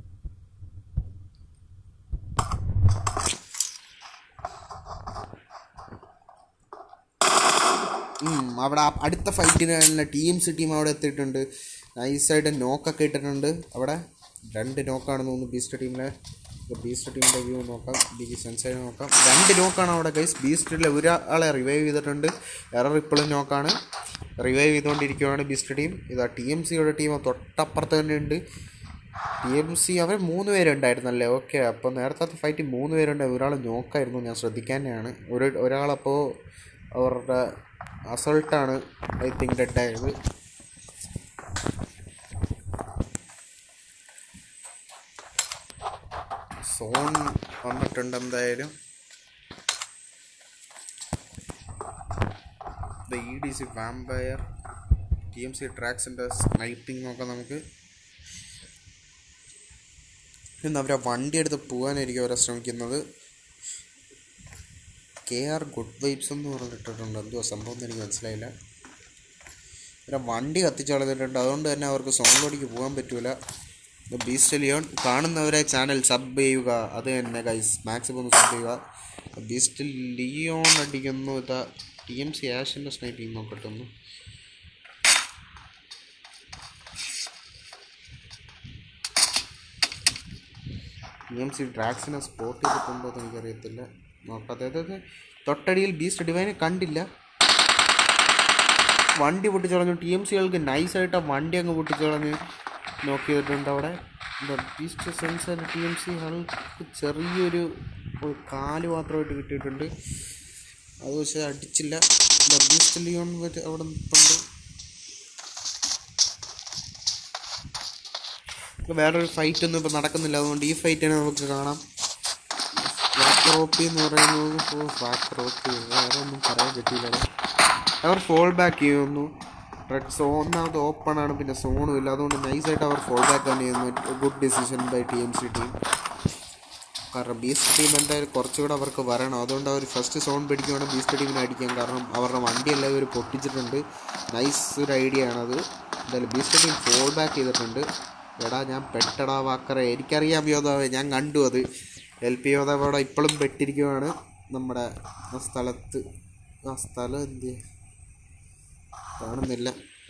ഉം, അവിടെ ആ അടുത്ത ഫൈറ്റിന് തന്നെ ടി എം സി ടീം അവിടെ എത്തിയിട്ടുണ്ട് നൈസായിട്ട് നോക്കൊക്കെ ഇട്ടിട്ടുണ്ട് അവിടെ രണ്ട് നോക്കാണെന്ന് തോന്നുന്നു ബീസ്റ്റ് ടീമിലെ ബീസ്റ്റ് ടീമിൻ്റെ വ്യൂ നോക്കാം ബി സെൻസൈഡ് നോക്കാം രണ്ട് നോക്കാണ് അവിടെ ഗൈസ് ബീസ്റ്റിലെ ഒരാളെ റിവൈവ് ചെയ്തിട്ടുണ്ട് എറർ ഇപ്പോഴും നോക്കാണ് റിവൈവ് ചെയ്തുകൊണ്ടിരിക്കുകയാണ് ബീസ്റ്റ് ടീം ഇതാ ടി എം സിയുടെ ടീം തൊട്ടപ്പുറത്ത് തന്നെ ഉണ്ട് ടി എം സി അവർ മൂന്ന് പേരുണ്ടായിരുന്നല്ലേ ഓക്കെ അപ്പോൾ നേരത്തെ ഫൈറ്റ് മൂന്ന് പേരുണ്ട് ഒരാൾ നോക്കായിരുന്നു ഞാൻ ശ്രദ്ധിക്കാനാണ് ഒരു ഒരാളപ്പോൾ അവരുടെ അസൾട്ടാണ് ഐ തിങ്ക് ഡെഡായത് സോൺ വന്നിട്ടുണ്ട് എന്തായാലും E D C Vampire T M C ട്രാക്സിൻ്റെ സ്നൈപ്പിംഗ് നോക്കാം നമുക്ക് ഇന്ന് അവരെ വണ്ടി എടുത്ത് പോകാനായിരിക്കും അവരെ ശ്രമിക്കുന്നത് കെ ആർ ഗുഡ് വൈബ്സ് എന്ന് പറഞ്ഞിട്ടിട്ടുണ്ട് എന്തുവാ സംഭവം എന്ന് എനിക്ക് മനസ്സിലായില്ല അവരെ വണ്ടി കത്തിച്ച് കളഞ്ഞിട്ടുണ്ട് അതുകൊണ്ട് തന്നെ അവർക്ക് സോണിലോടിക്ക് പോകാൻ പറ്റൂല ബീസ്റ്റ് ലിയോൺ കാണുന്നവരെ ചാനൽ സബ് ചെയ്യുക അത് തന്നെ ഗൈസ് മാക്സിമം ഒന്ന് സബ് ചെയ്യുക ബീസ്റ്റ് ലിയോൺ അടിക്കുന്നു ഇതാ ടി എം സി ആഷിൻ്റെ സ്നൈപ്പിംഗ് നോക്കട്ടെന്ന് ടി എം സി ഡ്രാക്സിനെ സ്പോട്ട് ചെയ്തിട്ടുണ്ടോ എന്ന് എനിക്കറിയത്തില്ല നോക്കാതെ അതായത് തൊട്ടടിയിൽ ബീസ്റ്റ് ഡിവൈനെ കണ്ടില്ല വണ്ടി പൊട്ടിച്ച് കളഞ്ഞു ടി എം സികൾക്ക് നൈസായിട്ട് ആ വണ്ടി അങ്ങ് പൊട്ടിച്ച് കളഞ്ഞ് നോക്ക് ചെയ്തിട്ടുണ്ട് അവിടെ എന്താ Beast Sensor T M C ആൾക്ക് ചെറിയൊരു ഒരു കാല് മാത്രമായിട്ട് കിട്ടിയിട്ടുണ്ട് അത് പക്ഷേ അടിച്ചില്ല എന്താ ബീസ്റ്റ് ലിയോൺ വരെ അവിടെ നിൽപ്പുണ്ട് ഇപ്പൊ വേറൊരു ഫൈറ്റ് ഒന്നും ഇപ്പോൾ നടക്കുന്നില്ല അതുകൊണ്ട് ഈ ഫൈറ്റിനെ നമുക്ക് കാണാം വാക്രോപ്പി എന്ന് പറയുന്നത് ഓ വാക്രോപ്പി വേറെ ഒന്നും പറയാൻ പറ്റില്ല അവർ ഫോൾ ബാക്ക് ചെയ്യുന്നു റെഡ് സോണിനകത്ത് ഓപ്പൺ ആണ് പിന്നെ സോണും ഇല്ല അതുകൊണ്ട് നൈസായിട്ട് അവർ ഫോൾ ബാക്ക് തന്നെ ചെയ്യുന്നു good decision by T M C team കാരണം ബീസ്റ്റ് ടീം എന്തായാലും കുറച്ചുകൂടെ അവർക്ക് വരണം അതുകൊണ്ട് അവർ ഫസ്റ്റ് സോൺ പിടിക്കുവാണെങ്കിൽ ബീസ്റ്റ് ടീമിനെ അടിക്കാം കാരണം അവരുടെ വണ്ടി എല്ലാം ഇവർ പൊട്ടിച്ചിട്ടുണ്ട് നൈസ് ഒരു ഐഡിയ ആണത് എന്തായാലും ബീസ്റ്റ് ടീം ഫോൾ ബാക്ക് ചെയ്തിട്ടുണ്ട് എടാ ഞാൻ പെട്ടടാ വാക്കറെ എനിക്കറിയാം യോധാവേ ഞാൻ കണ്ടു അത് എൽ പി യോധാവ് അവിടെ ഇപ്പോഴും പെട്ടിരിക്കുവാണ് നമ്മുടെ ആ സ്ഥലത്ത് ആ സ്ഥലം എന്ത് കാണുന്നില്ല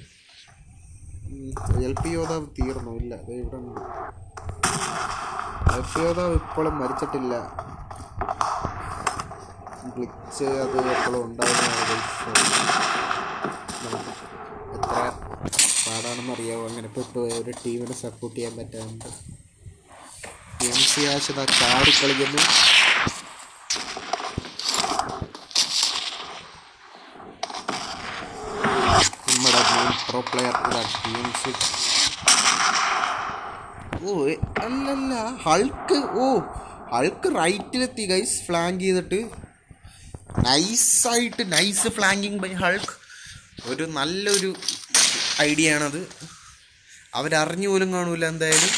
എൽ പി യോധാവ് തീർന്നു ഇല്ല ദേ ഇവിടെ ഉണ്ട് എൽ പി യോധാവ് ഇപ്പോഴും മരിച്ചിട്ടില്ല ഗ്ലിച്ച് അത് എപ്പോഴും ഉണ്ടാകുന്നതാണ് നമുക്ക് എത്ര പാടാണെന്ന് അറിയാമോ അങ്ങനെ പെട്ടുപോയ ഒരു ടീമിനെ സപ്പോർട്ട് ചെയ്യാൻ പറ്റാറുണ്ട് എം സി ആശത ചാടി കളിക്കുന്നു നമ്മുടെ main pro player T M C ഓ എ- അല്ലല്ല ഹൾക്ക് ഓ ഹൾക്ക് റൈറ്റിലെത്തി ഗൈസ് ഫ്ലാങ്ക് ചെയ്തിട്ട് നൈസായിട്ട് നൈസ് ഫ്ലാങ്കിങ് ബൈ ഹൾക്ക് ഒരു നല്ലൊരു ഐഡിയ ആണത് അവരറിഞ്ഞു പോലും കാണൂല എന്തായാലും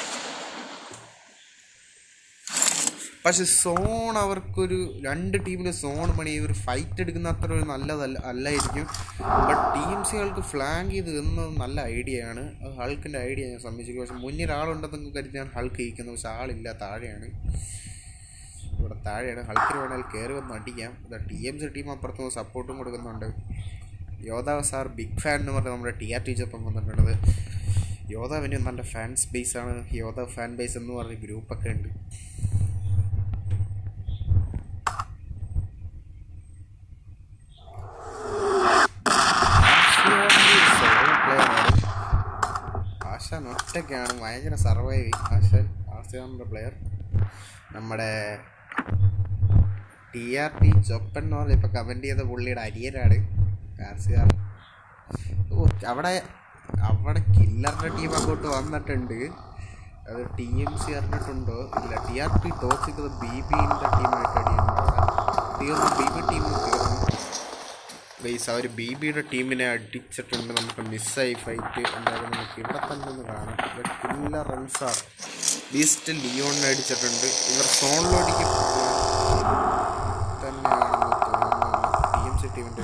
പക്ഷെ സോൺ അവർക്കൊരു രണ്ട് ടീമിന് സോൺ പണി ഇവർ ഫൈറ്റ് എടുക്കുന്ന അത്ര ഒരു നല്ലതല്ല അല്ലായിരിക്കും ബട്ട് ടീം സികൾക്ക് ഫ്ലാങ്ക് ചെയ്ത് എന്നത് നല്ല ഐഡിയ ആണ് അത് ഹൾക്കിൻ്റെ ഐഡിയ ഞാൻ സമ്മതിച്ചു പക്ഷെ മുന്നിൽ ആളുണ്ടെന്ന് കരുതിയാണ് ഹൾക്ക് ഇരിക്കുന്നത് പക്ഷെ ആളില്ല താഴെയാണ് ഇവിടെ താഴെയാണ് ഹൾക്കിന് വേണമെങ്കിൽ കയറി വന്ന് അടിക്കാം ഇതാ ടി എം സി ടീം അപ്പുറത്ത് സപ്പോർട്ടും കൊടുക്കുന്നുണ്ട് യോധാവ് സാർ ബിഗ് ഫാൻ എന്ന് പറഞ്ഞ് നമ്മുടെ ടി ആർ ടി ജപ്പം വന്നിട്ടുള്ളത് യോധാവിന് നല്ല ഫാൻസ് ബേസ് ആണ് യോധാവ് ഫാൻ ബേസ് എന്ന് പറഞ്ഞ ഗ്രൂപ്പൊക്കെ ഉണ്ട് ആശാൻ ഒറ്റയ്ക്കാണ് ഭയങ്കര സർവൈവ് ആശാൻ ആശാന്റെ പ്ലെയർ നമ്മുടെ ടി ആർ ടി ചൊപ്പൻ എന്ന് പറഞ്ഞ ഇപ്പൊ കമന്റ് ചെയ്ത പുള്ളിയുടെ അരിയനാണ് കാർസിയാർ ഓ അവിടെ അവിടെ കില്ലറിന്റെ ടീം അങ്ങോട്ട് വന്നിട്ടുണ്ട് അത് ടി എം സി അറിഞ്ഞിട്ടുണ്ടോ ഇല്ല T R T Toxic B ബിന്റെ ടീമായിട്ട് അടിയുന്നുണ്ട് തീർന്നു ബി ബി ടീം തീർന്നു ബേസ് അവർ ബി ബിയുടെ ടീമിനെ അടിച്ചിട്ടുണ്ട് നമുക്ക് മിസ്സായി ഫൈറ്റ് എന്തായാലും നമുക്ക് ഇവിടെ തന്നെ ഒന്ന് കാണാം കില്ലർ റൺസാർ ബീസ്റ്റ് ലിയോണിനെ അടിച്ചിട്ടുണ്ട് ഇവർ സോണിലോടിക്ക് തന്നെയാണെന്ന് തോന്നുന്നു ടി എം സി ടീമിൻ്റെ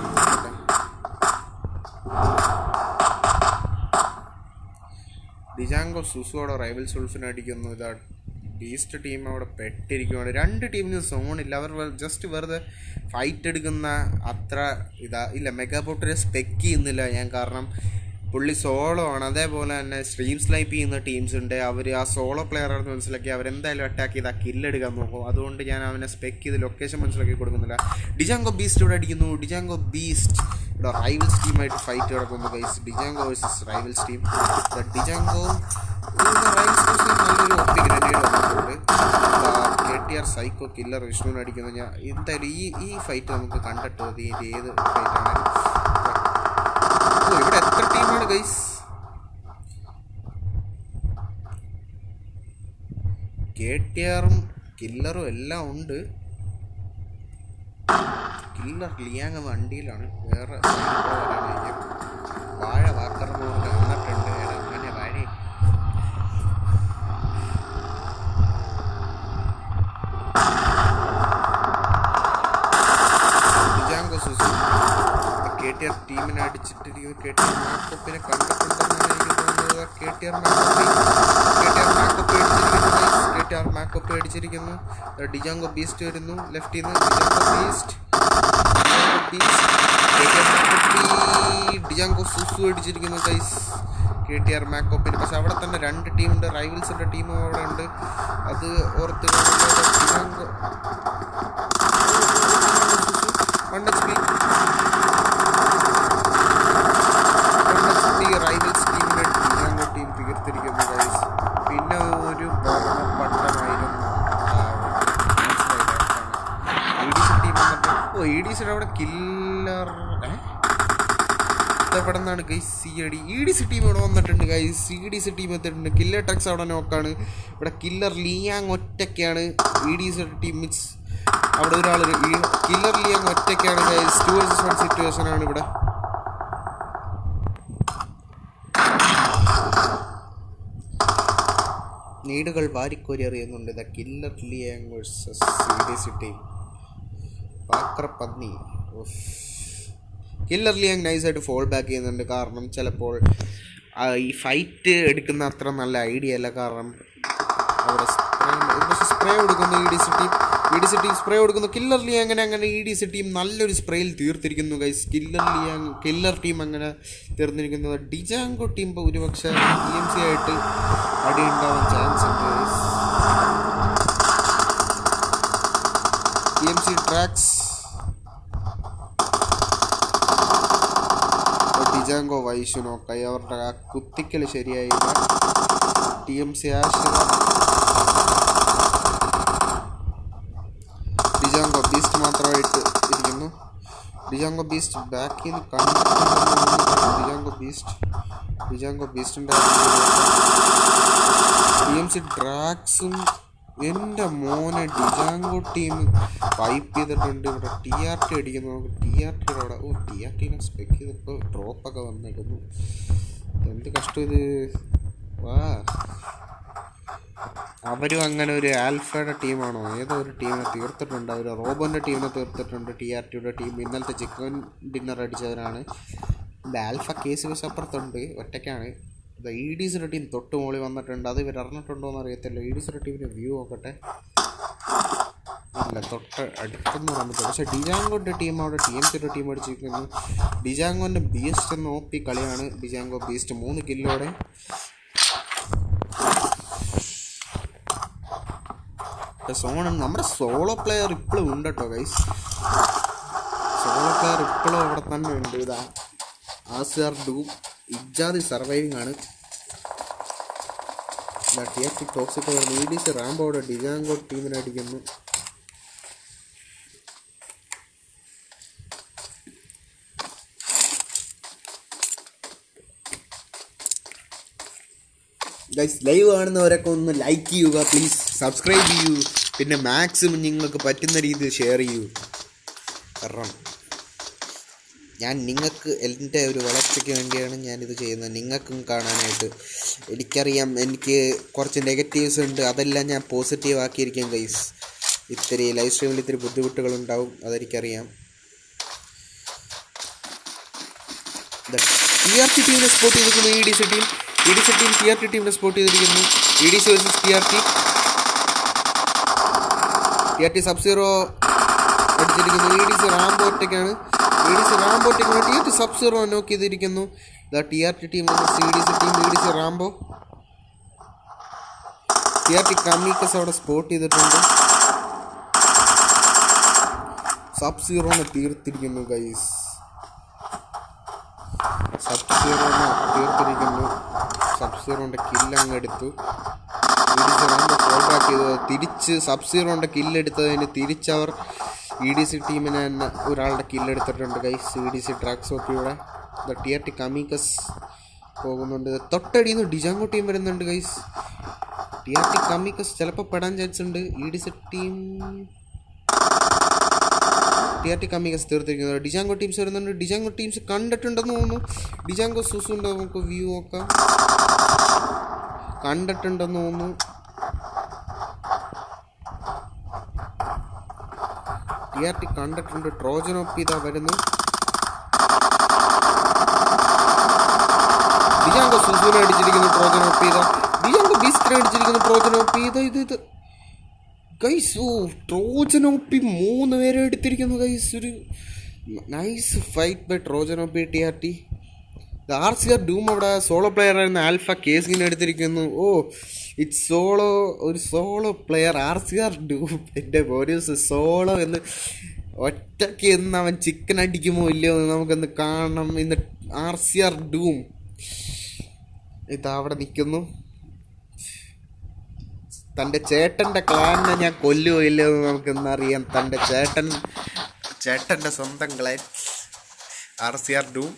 ഡിജാങ്കോ സുസുവോടെ റൈവൽ സുൾഫിനെ അടിക്കുന്നു ഇതാ ബീസ്റ്റ് ടീം അവിടെ പെട്ടിരിക്കുകയാണ് രണ്ട് ടീമിന് സോണില്ല അവർ ജസ്റ്റ് വെറുതെ ഫൈറ്റ് എടുക്കുന്ന അത്ര ഇതാ ഇല്ല മെഗാബോട്ടിനെ സ്പെക്ക് ചെയ്യുന്നില്ല ഞാൻ കാരണം പുള്ളി സോളോ ആണ് അതേപോലെ തന്നെ സ്ട്രീം സ്ലൈപ്പ് ചെയ്യുന്ന ടീംസ് ഉണ്ട് അവർ ആ സോളോ പ്ലെയർ ആണെന്ന് മനസ്സിലാക്കി അവരെന്തായാലും അറ്റാക്ക് ചെയ്ത് ആ കില്ലെടുക്കാൻ നോക്കും അതുകൊണ്ട് ഞാൻ അവനെ സ്പെക്ക് ചെയ്ത് ലൊക്കേഷൻ മനസ്സിലാക്കി കൊടുക്കുന്നില്ല ഡിജാങ്കോ ബീസ്റ്റ് ഇവിടെ അടിക്കുന്നു ഡിജാങ്കോ ബീസ്റ്റ് ഇവിടെ റൈവൽസ് ടീമായിട്ട് ഫൈറ്റ് കിടക്കുന്നു guys Django versus Rivals team Django Rivals നല്ലൊരു ഒപ്പി ഗ്രനേഡ് വന്നിട്ടുണ്ട് K T R Psycho Killer വിഷ്ണുവിനെ അടിക്കുന്നു ഞാൻ എന്തായാലും ഈ ഈ ഫൈറ്റ് നമുക്ക് കണ്ടിട്ട് മതി ഇത് ഏത് ഫൈറ്റാണ് ഓ ഇവിടെ എത്ര ടീമാണ് ഗൈസ് കെ ടി ആറും കില്ലറും എല്ലാം ഉണ്ട് കില്ലർ ലിയാങ് വണ്ടിയിലാണ് വേറെ side ൽ വരാനായി. വാഴ വാക്കറിന് വന്നിട്ടുണ്ട് എടാ മോനെ വാഴ ഡിജാങ്കോ സുസു കെ ടി ആർ ടീമിനെ അടിച്ചിട്ടിരിക്കുന്നത് കെ ടി ആർ മാക്കപ്പിനെ കണ്ടിട്ടുണ്ടെന്നാണ് എനിക്ക് തോന്നുന്നത് കെ ടി ആർ മാക്കപ്പി കെ ടി ആർ മാക്കപ്പ് അടിച്ചിരിക്കുന്നു കെ ടി ആർ മാക്കപ്പ് അടിച്ചിരിക്കുന്നു ദാ ഡിജാങ്കോ ബീസ്റ്റ് വരുന്നു ലെഫ്റ്റിൽ നിന്ന് ഡിജാങ്കോ ബീസ്റ്റ് ഡിജാങ്കോ സുസു അടിച്ചിരിക്കുന്നു ഗൈസ് കെ ടി ആർ മാക്കോപ്പിന് പക്ഷെ അവിടെ തന്നെ രണ്ട് ടീമുണ്ട് റൈവൽസിന്റെ ടീമും അവിടെ ഉണ്ട് അത് ഓർത്ത് Django one H P Rivals ടീമിന്റെ ഡിജാങ്കോ ടീം തീർത്തിരിക്കുന്നു ഗൈസ് പിന്നെ ഒരു പട്ടമായിരുന്നു ഇ ഡി സി ടീം വന്നപ്പോൾ ഓ ഇ ഡി സിയുടെ അവിടെ കില്ലർ എവിടെ നിന്നാണ് guys C D E D C team ഇവിടെ വന്നിട്ടുണ്ട് guys C D C team എത്തിയിട്ടുണ്ട് കില്ലർ ടെക്സ് അവിടെ നോക്കാണ് ഇവിടെ കില്ലർ ലിയാങ് ഒറ്റയ്ക്കാണ് E D C team mix അവിടെ ഒരാൾ കില്ലർ ലിയാങ് ഒറ്റയ്ക്കാണ് guys two versus one situation ആണ് ഇവിടെ നീടുകൾ വാരിക്കോരി എറിയുന്നുണ്ട് the Killer Liang versus C D C team പാക്രപ്പന്നി കില്ലർ ലിയാങ് നൈസായിട്ട് ഫോൾ ബാക്ക് ചെയ്യുന്നുണ്ട് കാരണം ചിലപ്പോൾ ആ, ഈ ഫൈറ്റ് എടുക്കുന്ന അത്ര നല്ല ഐഡിയ അല്ല കാരണം അവിടെ സ്പ്രേ സ്പ്രേ കൊടുക്കുന്നു E D C team E D C team spray കൊടുക്കുന്നു കില്ലർ ലിയാങ് അങ്ങനെ അങ്ങനെ ഇ ഡി സി ടീം നല്ലൊരു സ്പ്രേയിൽ തീർത്തിരിക്കുന്നു guys Killer Liang Killer team അങ്ങനെ തീർന്നിരിക്കുന്നത് ഡിജാങ്കോ ടീം ഇപ്പോൾ ഒരുപക്ഷെ ഇ എം സി ആയിട്ട് അടി ഉണ്ടാവാൻ ചാൻസ് ഉണ്ട് guys E M C Trax Django Vaishu നോക്കായി അവരുടെ ആ കുത്തിക്കൽ ശരിയായില്ല ടി എം സി ആശ ഡിജാങ്കോ ബീസ്റ്റ് മാത്രമായിട്ട് ഇരിക്കുന്നു ഡിജാങ്കോ ബീസ്റ്റ് ബാക്കിൽ നിന്ന് കണ്ടിട്ടുണ്ടെന്ന് ഡിജാങ്കോ ബീസ്റ്റ് ഡിജാങ്കോ ബീസ്റ്റിൻ്റെ ടി എം സി ഡ്രാക്സും എൻ്റെ മോനെ ഡിജാങ്കോ ടീം വൈപ്പ് ചെയ്തിട്ടുണ്ട് ഇവിടെ ടി ആർ ടി അടിക്കുന്നു നമുക്ക് ടി ആർ ടിയുടെ അവിടെ ഓ ടി ആർ ടീനെ സ്പെക്ക് ചെയ്തപ്പോൾ ഡ്രോപ്പൊക്കെ വന്നിരുന്നു എന്ത് കഷ്ടം ഇത് വാ അവരും അങ്ങനെ ഒരു ആൽഫയുടെ ടീമാണോ ഏതോ ഒരു ടീമിനെ തീർത്തിട്ടുണ്ട് അവർ റോബോൻ്റെ ടീമിനെ തീർത്തിട്ടുണ്ട് ടി ആർ ടിയുടെ ടീം ഇന്നലത്തെ ചിക്കൻ ഡിന്നർ അടിച്ചവരാണ് ഇത് ആൽഫ കേസ് കേസ് അപ്പുറത്തുണ്ട് ഒറ്റയ്ക്കാണ് ഇത് ഇ ഡി സിയുടെ ടീം തൊട്ട് മോളി വന്നിട്ടുണ്ട് അത് ഇവർ അറിഞ്ഞിട്ടുണ്ടോ എന്ന് അറിയത്തില്ല ഇ ഡി സിയുടെ ടീമിൻ്റെ വ്യൂ നോക്കട്ടെ ഇല്ല തൊട്ട് അടുത്തൊന്നും പറയാൻ പറ്റില്ല പക്ഷേ ഡിജാങ്കോൻ്റെ ടീം അവിടെ ടി എം സിയുടെ ടീം അടിച്ചിരിക്കുന്നു ഡിജാങ്കോൻ്റെ ബീസ്റ്റ് എന്ന ഒ പി കളിയാണ് ഡിജാങ്കോ ബീസ്റ്റ് മൂന്ന് കില്ലോടെ സോൺ നമ്മുടെ സോളോ പ്ലെയർ ഇപ്പോഴും ഉണ്ട് കേട്ടോ ഗൈസ് സോളോ പ്ലെയർ ഇപ്പോഴും അവിടെ തന്നെ ഉണ്ട് ഇതാ ആസിയാർ ഡൂം ഇജാദി സർവൈവിങ് ആണ് T F T Toxic E D C റാംബോയുടെ ഡിജാങ്കോ ടീമിനെ അടിക്കുന്നു ഗൈസ് ലൈവ് കാണുന്നവരൊക്കെ ഒന്ന് ലൈക്ക് ചെയ്യുക പ്ലീസ് സബ്സ്ക്രൈബ് ചെയ്യൂ പിന്നെ മാക്സിമം നിങ്ങൾക്ക് പറ്റുന്ന രീതിയിൽ ഷെയർ ചെയ്യൂ കാരണം ഞാൻ നിങ്ങൾക്ക് എൻ്റെ ഒരു വളർച്ചയ്ക്ക് വേണ്ടിയാണ് ഞാനിത് ചെയ്യുന്നത് നിങ്ങൾക്കും കാണാനായിട്ട് എനിക്കറിയാം എനിക്ക് കുറച്ച് നെഗറ്റീവ്സ് ഉണ്ട് അതെല്ലാം ഞാൻ പോസിറ്റീവ് ആക്കിയിരിക്കും ഗൈസ് ഇത്തിരി ലൈവ് സ്ട്രീമിൽ ഇത്തിരി ബുദ്ധിമുട്ടുകളുണ്ടാവും അതെനിക്കറിയാം ടി ആർ ടി ടീമിനെ സ്പോട്ട് ചെയ്തിരിക്കുന്നു E D C team E D C team T R T ടീമിനെ സ്പോട്ട് ചെയ്തിരിക്കുന്നു E D C versus T R T T R T sub Zero അടിച്ചിരിക്കുന്നു ഇ ഡി സി റാംബോ ഒറ്റയ്ക്കാണ് E D C Rambo ഒറ്റയ്ക്കാണ് T R T sub Zero knock ചെയ്തിരിക്കുന്നു the T R T team C D C team E D C Rambo T R T Kamikaze അവിടെ spot ചെയ്തിട്ടുണ്ട് Sub സീറോനെ തീർത്തിരിക്കുന്നു guys Sub സീറോനെ തീർത്തിരിക്കുന്നു Sub സീറോൻ്റെ കില്ലങ്ങ് എടുത്തു E D C Rambo fall back ചെയ്തത് തിരിച്ച് സബ് സീറോൻ്റെ കില്ലെടുത്തതിന് തിരിച്ചവർ ഇ ഡി സി ടീമിന് തന്നെ ഒരാളുടെ കില്ലെടുത്തിട്ടുണ്ട് guys E D C Trax സോപ്പിയുടെ ടി ആർ ടി കമീക്കസ് പോകുന്നുണ്ട് തൊട്ടടിയിൽ നിന്ന് ഡിജാങ്കോ ടീം വരുന്നുണ്ട് guys T R T Kamikaze ചിലപ്പോൾ പെടാൻ ചാൻസ് ഉണ്ട് E D C team T R T Kamikaze തീർത്തിരിക്കുന്നത് ഡിജാങ്കോ ടീംസ് വരുന്നുണ്ട് ഡിജാങ്കോ ടീംസ് കണ്ടിട്ടുണ്ടെന്ന് തോന്നുന്നു ഡിജാങ്കോ സുസുണ്ട് നമുക്ക് വ്യൂ നോക്കാം കണ്ടിട്ടുണ്ടെന്ന് തോന്നുന്നു ടി ആർ ടി കണ്ടിട്ടുണ്ട് ട്രോജനൊപ്പി ഇതാ വരുന്നു ഡിജാങ്കോ സുസുനെ അടിച്ചിരിക്കുന്നു ട്രോജനൊപ്പി ഇതാ ഡിജാങ്കോ ബീസ്റ്റിനെ അടിച്ചിരിക്കുന്നു ട്രോജനൊപ്പി ഇത് ഇത് ഇത് ഗൈസ് ഓ ട്രോജനോപ്പി മൂന്ന് പേരെ എടുത്തിരിക്കുന്നു ഗൈസ് ഒരു nice fight by Trojan OP T R T R C R Doom അവിടെ സോളോ പ്ലെയർ ആയിരുന്ന ആൽഫ കേസിനെ എടുത്തിരിക്കുന്നു ഓ ഇറ്റ് സോളോ ഒരു solo player R C R Doom എൻ്റെ ഒരു സോളോ എന്ന് ഒറ്റയ്ക്ക് എന്ന് അവൻ ചിക്കൻ അടിക്കുമോ ഇല്ലയോ എന്ന് നമുക്കൊന്ന് കാണണം ഇന്ന് ആർ സി ആർ ഡൂം ഇതാ അവിടെ നിൽക്കുന്നു തൻ്റെ ചേട്ടൻ്റെ ക്ലാനിനെ ഞാൻ കൊല്ലുമോ ഇല്ലയോ എന്ന് നമുക്കൊന്ന് അറിയാം തൻ്റെ ചേട്ടൻ ചേട്ടൻ്റെ സ്വന്തം ക്ലാൻ ആർ സി ആർ ഡൂ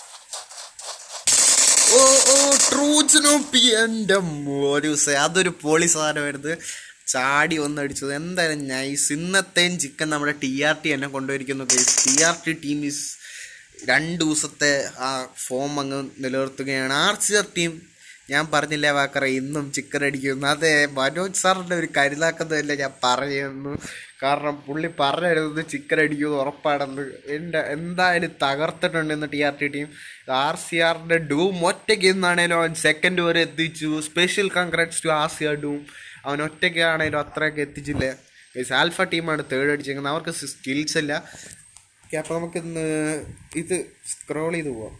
ഓ ഓ ട്രൂജനോപ്പി എൻ്റെ ഒരു സ- അതൊരു പൊളി സാധനമായിരുന്നു ചാടി ഒന്നടിച്ചത് എന്തായാലും നൈസ് ഇന്നത്തെയും ചിക്കൻ നമ്മുടെ ടി ആർ ടി എന്നെ കൊണ്ടുപോയിരിക്കുന്നു T R T team is രണ്ട് ദിവസത്തെ ആ ഫോം അങ്ങ് നിലനിർത്തുകയാണ് ആർ സി ആർ ടീം ഞാൻ പറഞ്ഞില്ലേ വാക്കറ ഇന്നും ചിക്കൻ അടിക്കുന്നു അതെ മനോജ് സാറിൻ്റെ ഒരു കരുതാക്കുന്നതല്ല ഞാൻ പറയുന്നു കാരണം പുള്ളി പറഞ്ഞിരുന്നത് ചിക്കൻ അടിക്കുമെന്ന് ഉറപ്പാണെന്ന് എൻ്റെ എന്തായാലും തകർത്തിട്ടുണ്ട് ഇന്ന് T R T team R C ആറിൻ്റെ ഡൂം ഒറ്റയ്ക്ക് ഇന്നാണേലും അവൻ സെക്കൻഡ് വരെ എത്തിച്ചു special congrats to R C R Doom അവൻ ഒറ്റയ്ക്കാണേലും അത്രയൊക്കെ എത്തിച്ചില്ല ഗൈസ് ആൽഫ ടീമാണ് തേർഡ് അടിച്ചിരിക്കുന്നത് അവർക്ക് സ്കിൽസ് ഇല്ല ഓക്കെ അപ്പോൾ നമുക്കിന്ന് ഇത് സ്ക്രോൾ ചെയ്ത് പോവാം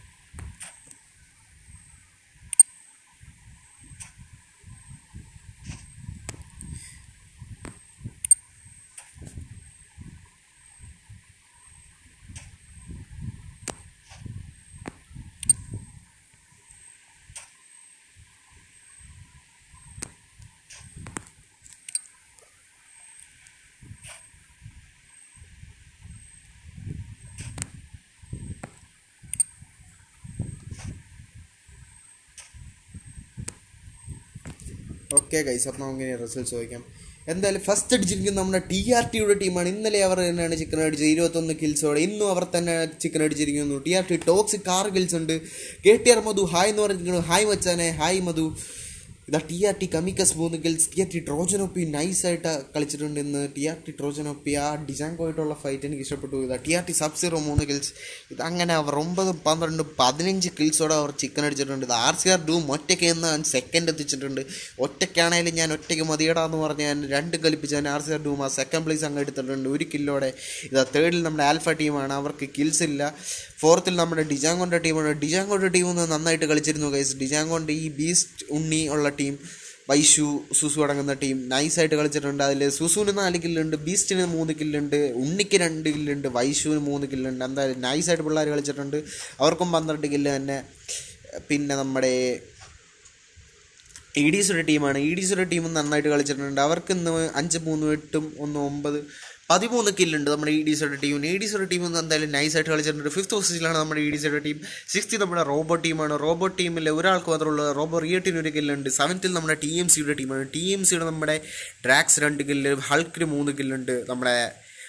ഓക്കെ ഗൈസ് അപ്പോൾ നമുക്ക് ഇനി റിസൾട്ട് ചോദിക്കാം എന്തായാലും ഫസ്റ്റ് അടിച്ചിരിക്കുന്നത് നമ്മുടെ ടി ആർ ടിയുടെ ടീമാണ് ഇന്നലെ അവർ തന്നെയാണ് ചിക്കൻ അടിച്ചത് ഇരുപത്തൊന്ന് കിൽസോടെ ഇന്നും അവർ തന്നെ ചിക്കൻ അടിച്ചിരിക്കുന്നു ടി ആർ ടി ടോക്സിക് ആറ് കിൽസ് ഉണ്ട് K T R Madhu hi എന്ന് പറഞ്ഞിരിക്കുന്നു ഹായ് മച്ചാനെ ഹായ് മധു ഇതാ ടി ആർ ടി കമിക്കസ് മൂന്ന് kills T R T Trojan OP നൈസായിട്ട് കളിച്ചിട്ടുണ്ട് ഇന്ന് ടി ആർ ടി ട്രോജനൊപ്പി ആ ഡിജാങ്കോയിട്ടുള്ള ഫൈറ്റ് എനിക്ക് ഇഷ്ടപ്പെട്ടു ഇതാ T R T sub Zero മൂന്ന് ഗിൽസ് ഇതങ്ങനെ അവർ ഒമ്പത് പന്ത്രണ്ട് പതിനഞ്ച് കിൽസോടെ അവർ ചിക്കൻ അടിച്ചിട്ടുണ്ട് ഇത് ആർ സി ആർ ഡൂം ഒറ്റയ്ക്ക് എന്ന് സെക്കൻഡ് എത്തിച്ചിട്ടുണ്ട് ഒറ്റയ്ക്കാണെങ്കിലും ഞാൻ ഒറ്റയ്ക്ക് മതിയടാന്ന് പറഞ്ഞ് ഞാൻ രണ്ട് കളിപ്പിച്ച് ഞാൻ ആർ സി ആർ ഡൂം ആ സെക്കൻഡ് പ്ലേസ് അങ്ങ് എടുത്തിട്ടുണ്ട് ഒരു കില്ലോടെ ഇതാ തേർഡിൽ നമ്മുടെ ആൽഫ ടീമാണ് അവർക്ക് കിൽസ് ഇല്ല ഫോർത്തിൽ നമ്മുടെ ഡിജാങ്കോൻ്റെ ടീമാണ് ഡിജാങ്കോൻ്റെ ടീം ഒന്ന് നന്നായിട്ട് കളിച്ചിരുന്നു ഗൈസ് ഡിജാങ്കോൻ്റെ ഈ ബീസ്റ്റ് ഉണ്ണി ഉള്ള ടീം വൈഷു സുസു അടങ്ങുന്ന ടീം നൈസായിട്ട് കളിച്ചിട്ടുണ്ട് അതിൽ സുസുവിന് നാല് കില്ലുണ്ട് ബീസ്റ്റിന് മൂന്ന് കില്ലുണ്ട് ഉണ്ണിക്ക് രണ്ട് കില്ലുണ്ട് വൈഷുവിന് മൂന്ന് കില്ലുണ്ട് എന്തായാലും നൈസായിട്ട് പിള്ളേർ കളിച്ചിട്ടുണ്ട് അവർക്കും പന്ത്രണ്ട് കില്ല് തന്നെ പിന്നെ നമ്മുടെ ഇ ഡി സിയുടെ ടീമാണ് ഇ ഡി സിയുടെ ടീം നന്നായിട്ട് കളിച്ചിട്ടുണ്ട് അവർക്ക് ഇന്ന് അഞ്ച് മൂന്ന് എട്ടും ഒന്ന് ഒമ്പത് പതിമൂന്ന് കില്ലുണ്ട് നമ്മുടെ ഇ ഡി സിയുടെ ടീമിന് ഇ ഡി സിയുടെ ടീം എന്തായാലും നൈസായിട്ട് കളിച്ചിട്ടുണ്ട് ഫിഫ്ത്ത് പൊസിഷനിലാണ് നമ്മുടെ ഇ ഡി സിയുടെ ടീം സിക്സ്ത്തിൽ നമ്മുടെ റോബോ ടീമാണ് റോബോ ടീമിൽ ഒരാൾക്ക് മാത്രമുള്ള റോബോ റിയട്ടിന് ഒരു കില്ലുണ്ട് സെവൻത്തിൽ നമ്മുടെ ടി എം സിയുടെ ടീമാണ് ടി എം സിയുടെ നമ്മുടെ ഡ്രാക്സ് രണ്ട് കില്ല് ഹൾക്കിന് മൂന്ന് കില്ലുണ്ട് നമ്മുടെ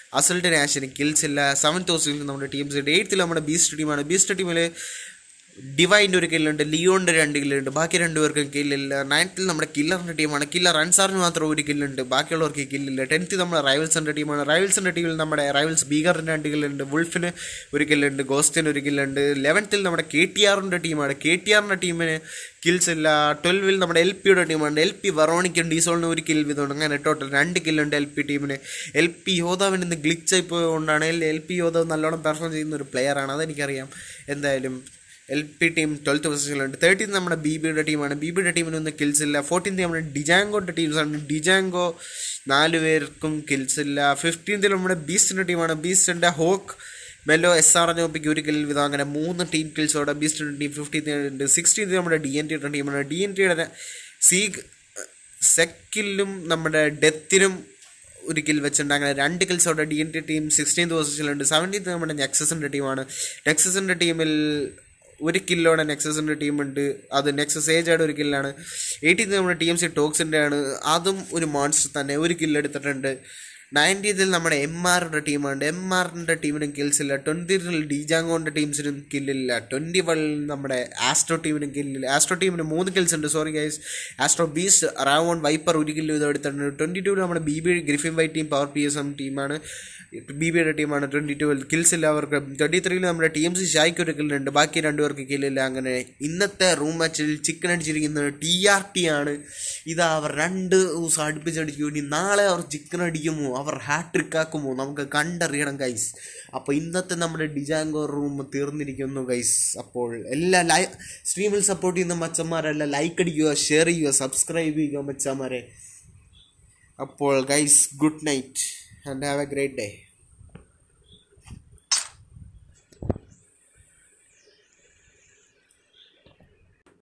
അസൾട്ട് നാഷിന് കിൽസ് ഇല്ല സെവൻത്ത് ഹോസ്റ്റലിൽ നമ്മുടെ ടീംസ് ഉണ്ട് എയ്ത്തിൽ നമ്മുടെ ബീസ്റ്റ് ടീമാണ് ബീസ്റ്റ് ടീമിൽ ഡിവൈൻ്റെ ഒരു കില്ലുണ്ട് ലിയോണിൻ്റെ രണ്ട് കില്ലുണ്ട് ബാക്കി രണ്ടുപേർക്കും കില്ലില്ല നയൻത്തിൽ നമ്മുടെ കില്ലറിൻ്റെ ടീമാണ് കില്ലർ അൻസാറിന് മാത്രം ഒരു കില്ലുണ്ട് ബാക്കിയുള്ളവർക്ക് കില്ലില്ല ടെൻത്തിൽ നമ്മുടെ റൈവൽസിൻ്റെ ടീമാണ് റൈവൽസിൻ്റെ ടീമിൽ നമ്മുടെ റൈവൽസ് ബീഗറിന് രണ്ട് കില്ലുണ്ട് വുൾഫിന് ഒരു കില്ലുണ്ട് ഗോസ്റ്റിന് ഒരു കില്ലുണ്ട് ലെവൻത്തിൽ നമ്മുടെ കെ ടി ആറിൻ്റെ ടീമാണ് കെ ടി ആറിൻ്റെ ടീമിന് കിൽസ് ഇല്ല ട്വൽവിൽ നമ്മുടെ എൽ പിയുടെ ടീമാണ് എൽ പി വെറോണിക്കും ഡീസോളിന് ഒരു കിൽ വീതമുണ്ട് അങ്ങനെ ടോട്ടൽ രണ്ട് കില്ലുണ്ട് എൽ പി ടീമിന് എൽ പി യോധാവിന് ഇന്ന് ഗ്ലിച്ചായി പോയതുകൊണ്ടാണ് എൽ പി യോധാവ് നല്ലോണം പെർഫോം ചെയ്യുന്ന ഒരു പ്ലെയറാണ് അതെനിക്കറിയാം എന്തായാലും എൽ പി ടീം ട്വൽത്ത് പൊസിഷനിലുണ്ട് തേർട്ടീൻ നമ്മുടെ ബി ബിയുടെ ടീമാണ് ബി ബിയുടെ ടീമിനൊന്നും കിൽസ് ഇല്ല ഫോർട്ടീൻത് നമ്മുടെ ഡിജാങ്കോയുടെ ടീംസാണ് ഡിജാങ്കോ നാല് പേർക്കും കിൽസ് ഇല്ല ഫിഫ്റ്റീൻത്തിൽ നമ്മുടെ ബീസ്റ്റിൻ്റെ ടീമാണ് ബീസ്റ്റിൻ്റെ Hawk Mello S R N ഒപ്പിക്ക് ഒരു കിൽ വിധം അങ്ങനെ മൂന്ന് ടീം കിൽസോടെ ബീസ്റ്റിൻ്റെ ടീം ഫിഫ്റ്റീൻ ഉണ്ട് സിക്സ്റ്റീൻത് നമ്മുടെ ഡി എൻ ടിയുടെ ടീമാണ് ഡി എൻ ടിയുടെ സീഗ് സെക്കിലും നമ്മുടെ ഡെത്തിനും ഒരു കിൽ വെച്ചിട്ടുണ്ട് അങ്ങനെ രണ്ട് കിൽസോടെ D N T team sixteenth പൊസിഷനിലുണ്ട് സെവൻറ്റീൻത് നമ്മുടെ നെക്സസിൻ്റെ ടീമാണ് നെക്സസിൻ്റെ ടീമിൽ ഒരു കില്ലോടെ നെക്സസിൻ്റെ ടീമുണ്ട് അത് നെക്സസ് ഏജായുടെ ഒരു കില്ലാണ് എയ്റ്റീൻത് നമ്മുടെ ടി എം സി ടോക്സിൻ്റെ ആണ് അതും ഒരു മോൺസ്റ്റർ തന്നെ ഒരു കില്ലെടുത്തിട്ടുണ്ട് നയൻറ്റീതിൽ നമ്മുടെ എം ആറിൻ്റെ ടീമുണ്ട് എം ആറിൻ്റെ ടീമിനും കിൽസ് ഇല്ല ട്വൻറ്റിയിൽ ഡിജാങ്കോൻ്റെ ടീംസിനും കില്ലില്ല ട്വൻറ്റി വണ്ണിൽ നമ്മുടെ ആസ്ട്രോ ടീമിനും കില്ലില്ല ആസ്ട്രോ ടീമിന് മൂന്ന് കിൽസ് ഉണ്ട് സോറി ഗൈസ് ആസ്ട്രോ ബീസ്റ്റ് റാവോൺ വൈപ്പർ ഒരു കില്ല് ഇത് എടുത്തിട്ടുണ്ട് ട്വൻറ്റി ടൂവിൽ നമ്മുടെ B B Griffin white team power P S M ടീമാണ് ബി ബിയുടെ ടീമാണ് ട്വൻറ്റി ടൂവിൽ കിൽസ് ഇല്ല അവർക്ക് ട്വൻറ്റി ത്രീയിൽ നമ്മുടെ ടി എം സി ഷായ്ക്ക് ഒരു കില്ലുണ്ട് ബാക്കി രണ്ടുപേർക്ക് കില്ലില്ല അങ്ങനെ ഇന്നത്തെ റൂം മാച്ചിൽ ചിക്കൻ അടിച്ചിരിക്കുന്നത് ടി ആർ ടി ആണ് ഇതാ അവർ രണ്ട് ദിവസം അടുപ്പിച്ചടിക്കും ഇനി നാളെ അവർ ചിക്കൻ അടിക്കുമോ അവർ ഹാട്രിക് ആക്കുമോ നമുക്ക് കണ്ടറിയണം ഗൈസ് അപ്പോൾ ഇന്നത്തെ നമ്മുടെ ഡിജാങ്കോ റൂം തീർന്നിരിക്കുന്നു ഗൈസ് അപ്പോൾ എല്ലാ ലൈ സ്ട്രീമിൽ സപ്പോർട്ട് ചെയ്യുന്ന മച്ചന്മാരെല്ലാം ലൈക്ക് അടിക്കുക ഷെയർ ചെയ്യുക സബ്സ്ക്രൈബ് ചെയ്യുക മച്ചന്മാരെ അപ്പോൾ guys good night and have a great day